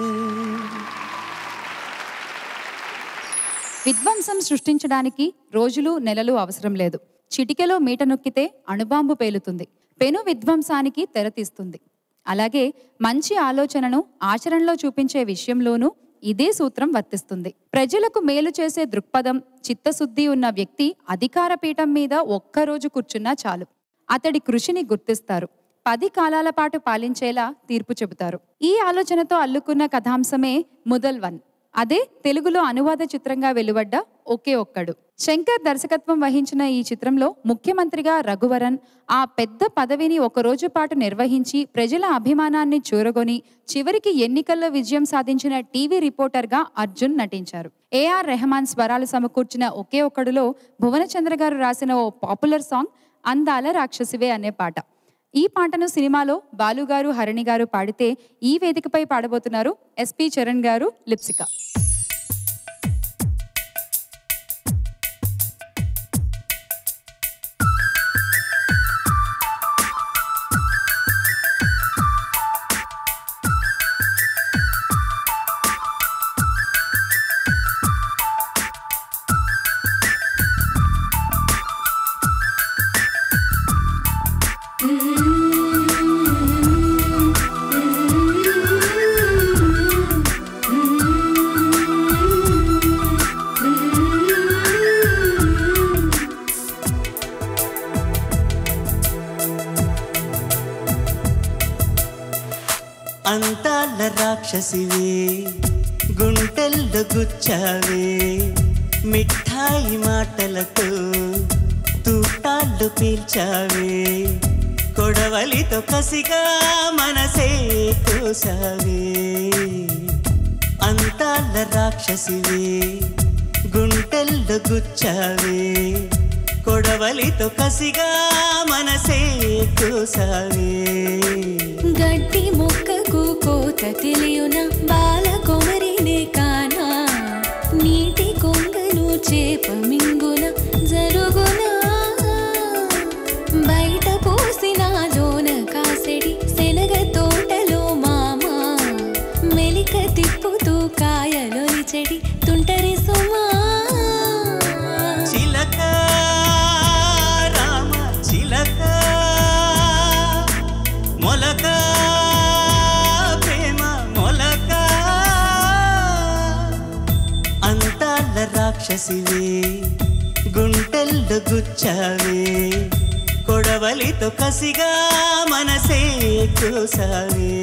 విధ్వంసం సృష్టించడానికి రోజులు నెలలు అవసరం లేదు చిటికెలో మీట నొక్కితే అణుబాంబు పేలుతుంది పెను విధ్వంసానికి తెరతీస్తుంది అలాగే మంచి ఆలోచనను ఆచరణలో చూపించే విషయంలోనూ ఇదే సూత్రం వర్తిస్తుంది ప్రజలకు మేలు చేసే దృక్పథం చిత్తశుద్ధి ఉన్న వ్యక్తి అధికార పీఠం మీద ఒక్కరోజు కూర్చున్నా చాలు అతడి కృషిని గుర్తిస్తారు పది కాలాల పాటు పాలించేలా తీర్పు చెబుతారు ఈ ఆలోచనతో అల్లుకున్న కథాంశమే ముదల్వన్ అదే తెలుగులో అనువాద చిత్రంగా వెలువడ్డ ఒకే ఒక్కడు శంకర్ దర్శకత్వం వహించిన ఈ చిత్రంలో ముఖ్యమంత్రిగా రఘువరన్ ఆ పెద్ద పదవిని ఒక రోజు పాటు నిర్వహించి ప్రజల అభిమానాన్ని చూరగొని చివరికి ఎన్నికల్లో విజయం సాధించిన టీవీ రిపోర్టర్గా అర్జున్ నటించారు ఏఆర్ రెహమాన్ స్వరాలు సమకూర్చిన ఒకే ఒక్కడులో భువనచంద్ర గారు రాసిన ఓ పాపులర్ సాంగ్ అందాల రాక్షసివే అనే పాట ఈ పాటను సినిమాలో బాలుగారు హరణి గారు పాడితే ఈ వేదికపై పాడబోతున్నారు ఎస్పి చరణ్ గారు లిప్సిక అంతాల రాక్షసివే గుంటెల్లో గుచ్చావే మిఠాయి మాటలతో తూటాళ్ళు పీల్చావే కొడవలితో కసిగా మనసే కోసావే అంతాల రాక్షసివే గుంటెల్లో గుచ్చావే కొడవలితో కసిగా మనసే కోసావే గడ్డి మొక్కకు కోత తెలియున బాల కొమరినే కానా నీటి కొంగను చేప మింగున జరుగునా బయట పోసిన లోన కాసెడి శనగ తోటలో మామ మెలిక తిప్పుతూ కాయలోని చెడి తుంటరి సుమా చిలక రామ చిలక మొలక ప్రేమ మొలక అంతాల రాక్షసివే గుంటెల్లో గుచ్చావే కొడవలితో కసిగా మనసే కోసావే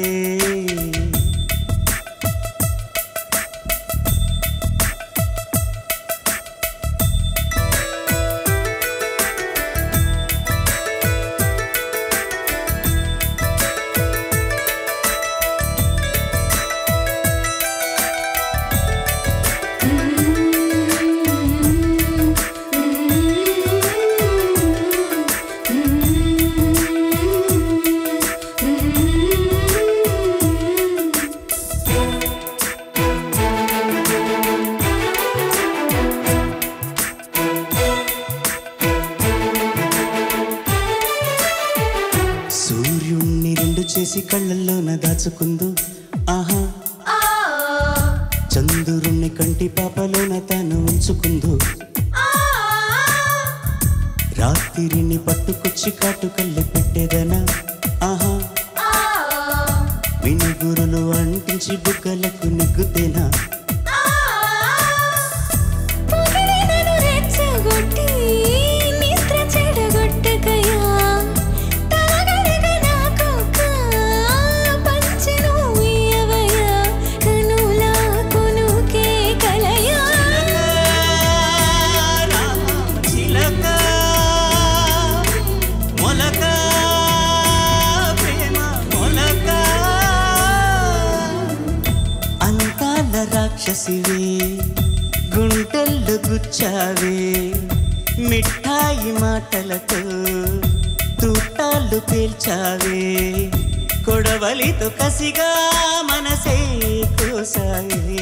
సూర్యుణ్ణి రెండు చేసి కళ్ళల్లోన దాచుకుందు ఆహా చంద్రుణ్ణి కంటి పాపలోన తాను ఉంచుకుందు రాత్రిని పట్టుకొచ్చి కాటుకల్లి పెట్టేదనా ఆహా వినుగురులు అంటించి బుగ్గలకు నిగ్గుతేనా పొగిడినను రెచ్చగొట్టి నిద్ర చెడగొట్టకయా తలగడగ నాకొక పంచెను ఇయ్యవయ్యా కనుల కొనుకే కలయా చిలక మొలక ప్రేమ మొలక అంతాల రాక్షసివే గుంటెల్లో గుచ్చావే మిఠాయి మాటలతో తూటాలు పేల్చావే కొడవలితో కసిగా మనసే కోసావే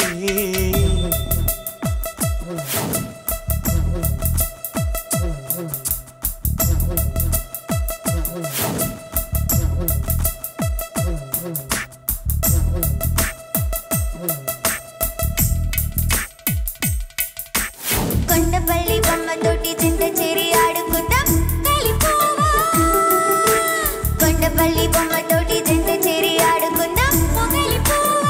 కొండపల్లి బొమ్మతోటి చింత చేరి ఆడుకుందాం కలిపోవా కొండపల్లి బొమ్మతోటి చింత చేరి ఆడుకుందాం కలిపోవా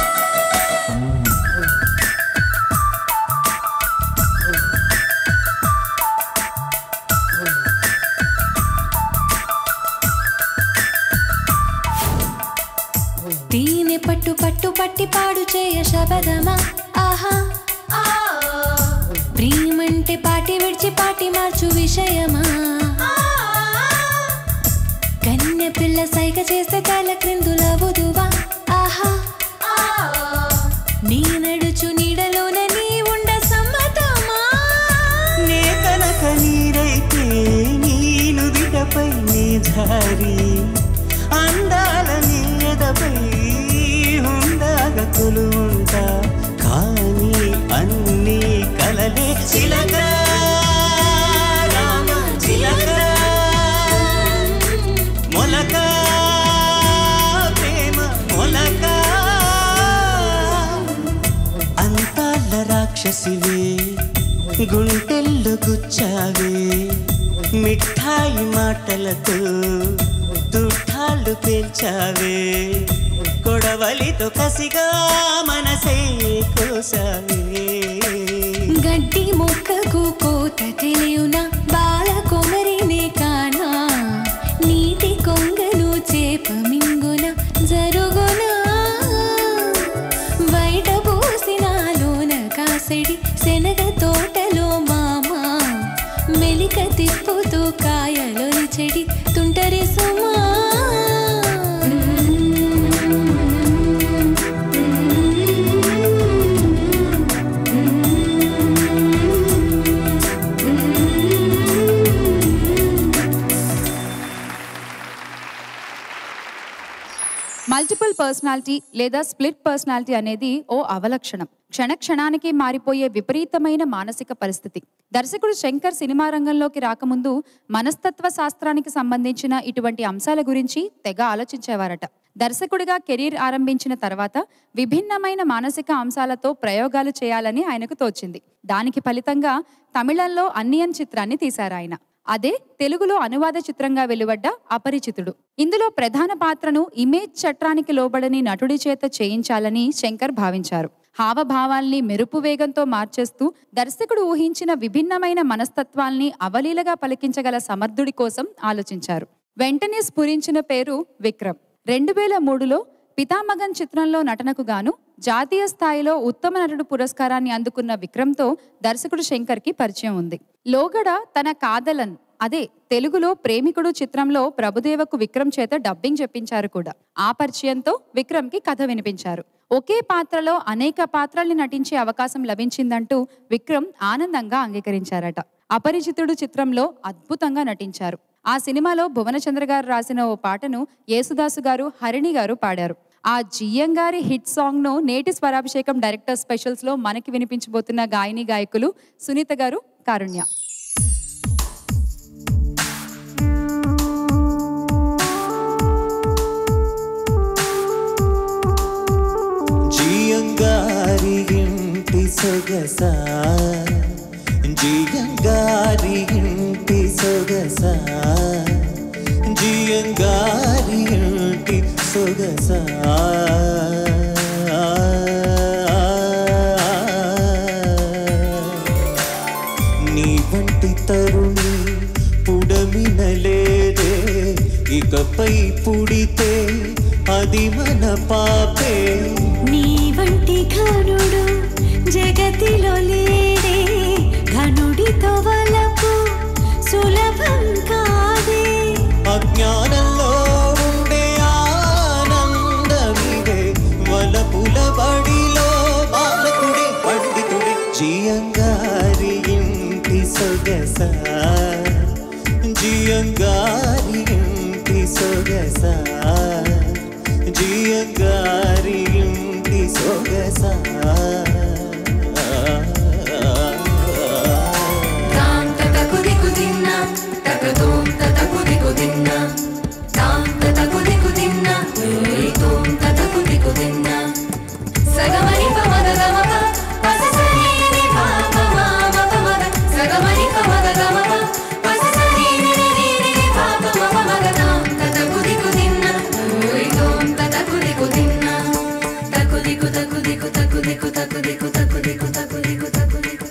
దీని పట్టు పట్టు పట్టి పాడు చేయ శబదమా ఆహా ప్రియమంటే పాటి విడిచి పాటి మార్చు విషయమా కన్య పిల్ల సైగ చేస్తే తల క్రిందుల వధువా ఆహా నీ నడుచు నీడలోన నీ ఉండ సమ్మతమా నే కనక నీరైతే నీను విడపై నీ జారి అందాల నీ ఎదపై ఉండాగ కొలువుంటా కానీ అన్ని కలలే చిలక రామ చిలక మొలక ప్రేమ మొలక అంతాల రాక్షసివే గుంటెల్లో గుచ్చావే మిఠాయి మాటలతో తుఠాలు పేల్చావే కొడవలితో కసిగా మనసే కోసావే గడ్డి మొక్కకు కోత తెలియునా బాల కొమరినే కానా నీటి కొంగను చేప మింగున జరుగునా బయట పోసినాలోన కాసడి శనగ తోటలో మామ మెలిక తిప్పుతూ కాయలొని చెడి తుంటరి సుమా మల్టిపుల్ పర్సనాలిటీ లేదా స్ప్లిట్ పర్సనాలిటీ అనేది ఓ అవలక్షణం క్షణ క్షణానికి మారిపోయే విపరీతమైన మానసిక పరిస్థితి దర్శకుడు శంకర్ సినిమా రంగంలోకి రాకముందు మనస్తత్వ శాస్త్రానికి సంబంధించిన ఇటువంటి అంశాల గురించి తెగ ఆలోచించేవారట దర్శకుడిగా కెరీర్ ఆరంభించిన తర్వాత విభిన్నమైన మానసిక అంశాలతో ప్రయోగాలు చేయాలని ఆయనకు తోచింది దానికి ఫలితంగా తమిళంలో అన్నియన్ చిత్రాన్ని తీశారు ఆయన అదే తెలుగులో అనువాద చిత్రంగా వెలువడ్డ అపరిచితుడు ఇందులో ప్రధాన పాత్రను ఇమేజ్ చట్రానికి లోబడని నటుడి చేత చేయించాలని శంకర్ భావించారు హావభావాల్ని మెరుపు వేగంతో మార్చేస్తూ దర్శకుడు ఊహించిన విభిన్నమైన మనస్తత్వాల్ని అవలీలగా పలికించగల సమర్థుడి కోసం ఆలోచించారు వెంటనే స్ఫురించిన పేరు విక్రమ్ రెండు వేల మూడులో పితామగన్ చిత్రంలో నటనకు గాను జాతీయ స్థాయిలో ఉత్తమ నటుడు పురస్కారాన్ని అందుకున్న విక్రమ్తో దర్శకుడు శంకర్కి పరిచయం ఉంది లోగడ తన కాదలన్ అదే తెలుగులో ప్రేమికుడు చిత్రంలో ప్రభుదేవకు విక్రమ్ చేత డబ్బింగ్ చెప్పించారు కూడా ఆ పరిచయంతో విక్రమ్కి కథ వినిపించారు ఒకే పాత్రలో అనేక పాత్రల్ని నటించే అవకాశం లభించిందంటూ విక్రమ్ ఆనందంగా అంగీకరించారట అపరిచితుడు చిత్రంలో అద్భుతంగా నటించారు ఆ సినిమాలో భువనచంద్ర గారు రాసిన ఓ పాటను యేసుదాసు గారు హరిణి గారు పాడారు ఆ జియ్యం గారి హిట్ సాంగ్ ను నేటి స్వరాభిషేకం డైరెక్టర్ స్పెషల్స్ లో మనకి వినిపించబోతున్న గాయని గాయకులు సునీత గారు కారుణ్య జియంగారి ఇంటి సొగస జియంగారి ఇంటి సొగస సొగసా నీ వంటి తరుణి పుడమినలేదే ఇకపై పుడితే అది మన పాపే నీ వంటి ఘనుడు జగతిలో లేడే ఘనుడితో వలపు సులభం కాదే అజ్ఞానంలో ఉండే ఆనందమిదే వలపుల బడిలో బాలకుడే పండితుడే జియంగారి ఇంటి సొగస జియంగారి ఇంటి సొగస జియంగారి ఇంటి సొగస తాం తతకు దిక్కు తిన్నా తకతోం తతకు దిక్కు తిన్నా తాం తతకు దిక్కు తిన్నా ఏయ్ తోం తతకు దిక్కు తిన్నా సగమని పమగ గమప పససరి ని పాప మామ పమగ సగమని పమగ గమప పససరి ని ని ని ని ని పాప మప మగ తాం తతకు దిక్కు తిన్నా ఏయ్ తోం తతకు దిక్కు తిన్నా తకు దిక్కు తకు దిక్కు తకు దిక్కు తకు దిక్కు తకు దిక్కు తకు దిక్కు తకు దిక్కు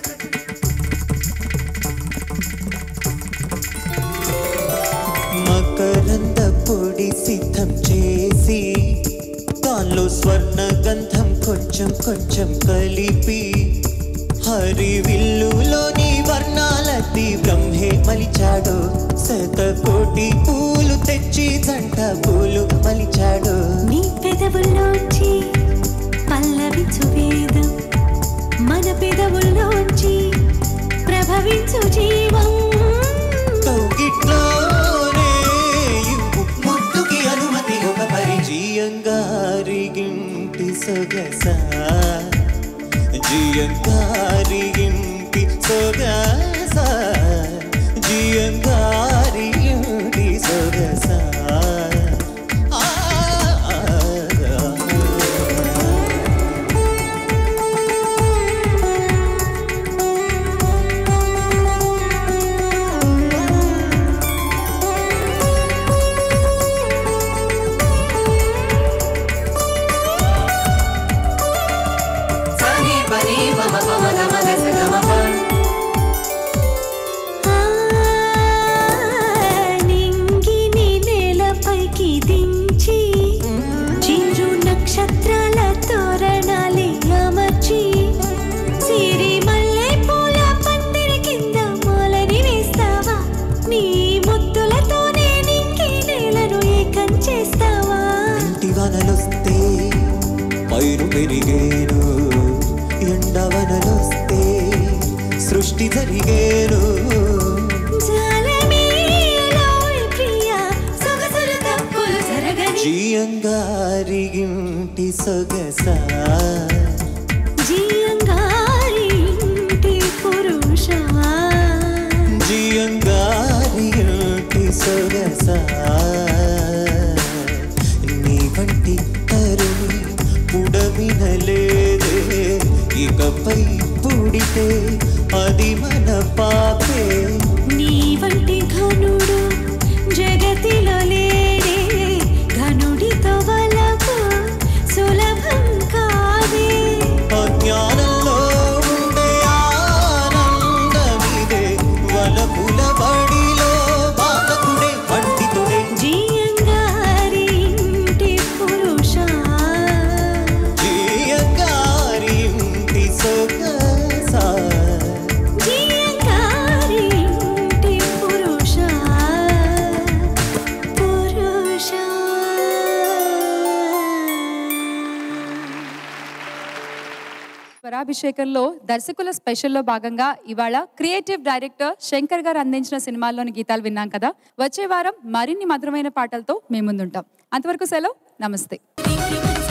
మకరంద పొడి సిద్ధం చేసి దానిలో స్వర్ణ గంధం కొంచెం కొంచెం కలిపి హరివిల్లులోని వర్ణాలతి బ్రహ్మే మలిచాడు శతకోటి పూలు తెచ్చి జంట పూలు మలిచాడు నీ పెదవుల్లోంచి పల్లవించు వేదం మన పెదవుల్లోంచి ప్రభవించు జీవం కౌగిట్లోనే ఇవ్వు ముద్దుకి అనుమతి ఒక పరిచయంగారిగింటి సొగస జియంగారిగింటి సొగస జియంగారిగింటి సొగస ఆ, ఆ, ఆ. సని పని పమ పమ గమ గస గమ ప నింగిని నేలపైకి దించి చిరు నక్షత్రాల తోరణాలి అమర్చి సిరి మల్లె పూల పందిరి కింద మాలని వేస్తావా నీ ముద్దులతోనే నింగి నేలను ఏకం చేస్తావా ఇంటి వనలొస్తే పైరు పెరిగేను ఎండవనలొస్తే సృష్టి జరిగేను జాలమీలోయ్ ప్రియా సొగసులు తప్పులు జరగని జియంగారి ఇంటి సొగస జీయంగారి ఇంటి పురుష జియంగారి ఇంటి సొగస నీ వంటి తరుణి పుడమినలేదే ఇకపై పుడితే అది మన పాపే నీ వంటి ఘనుడు జగతిలో లేడే ఘనుడితో వలపు సులభం కాదే అజ్ఞానంలో ఉండే ఆనందమిదే వలపుల బడిలో బాలకుడే పండితుడే జీయంగారి ఇంటి పురుష జీయగారి ఇంటి సొగస జీయంగారి ఇంటి పురుష పురుష స్వరాభిషేకంలో దర్శకుల స్పెషల్లో భాగంగా ఇవాళ క్రియేటివ్ డైరెక్టర్ శంకర్ గారు అందించిన సినిమాల్లోని గీతాలు విన్నాం కదా వచ్చే వారం మరిన్ని మధురమైన పాటలతో మేము ముందుంటాం అంతవరకు సెలవు నమస్తే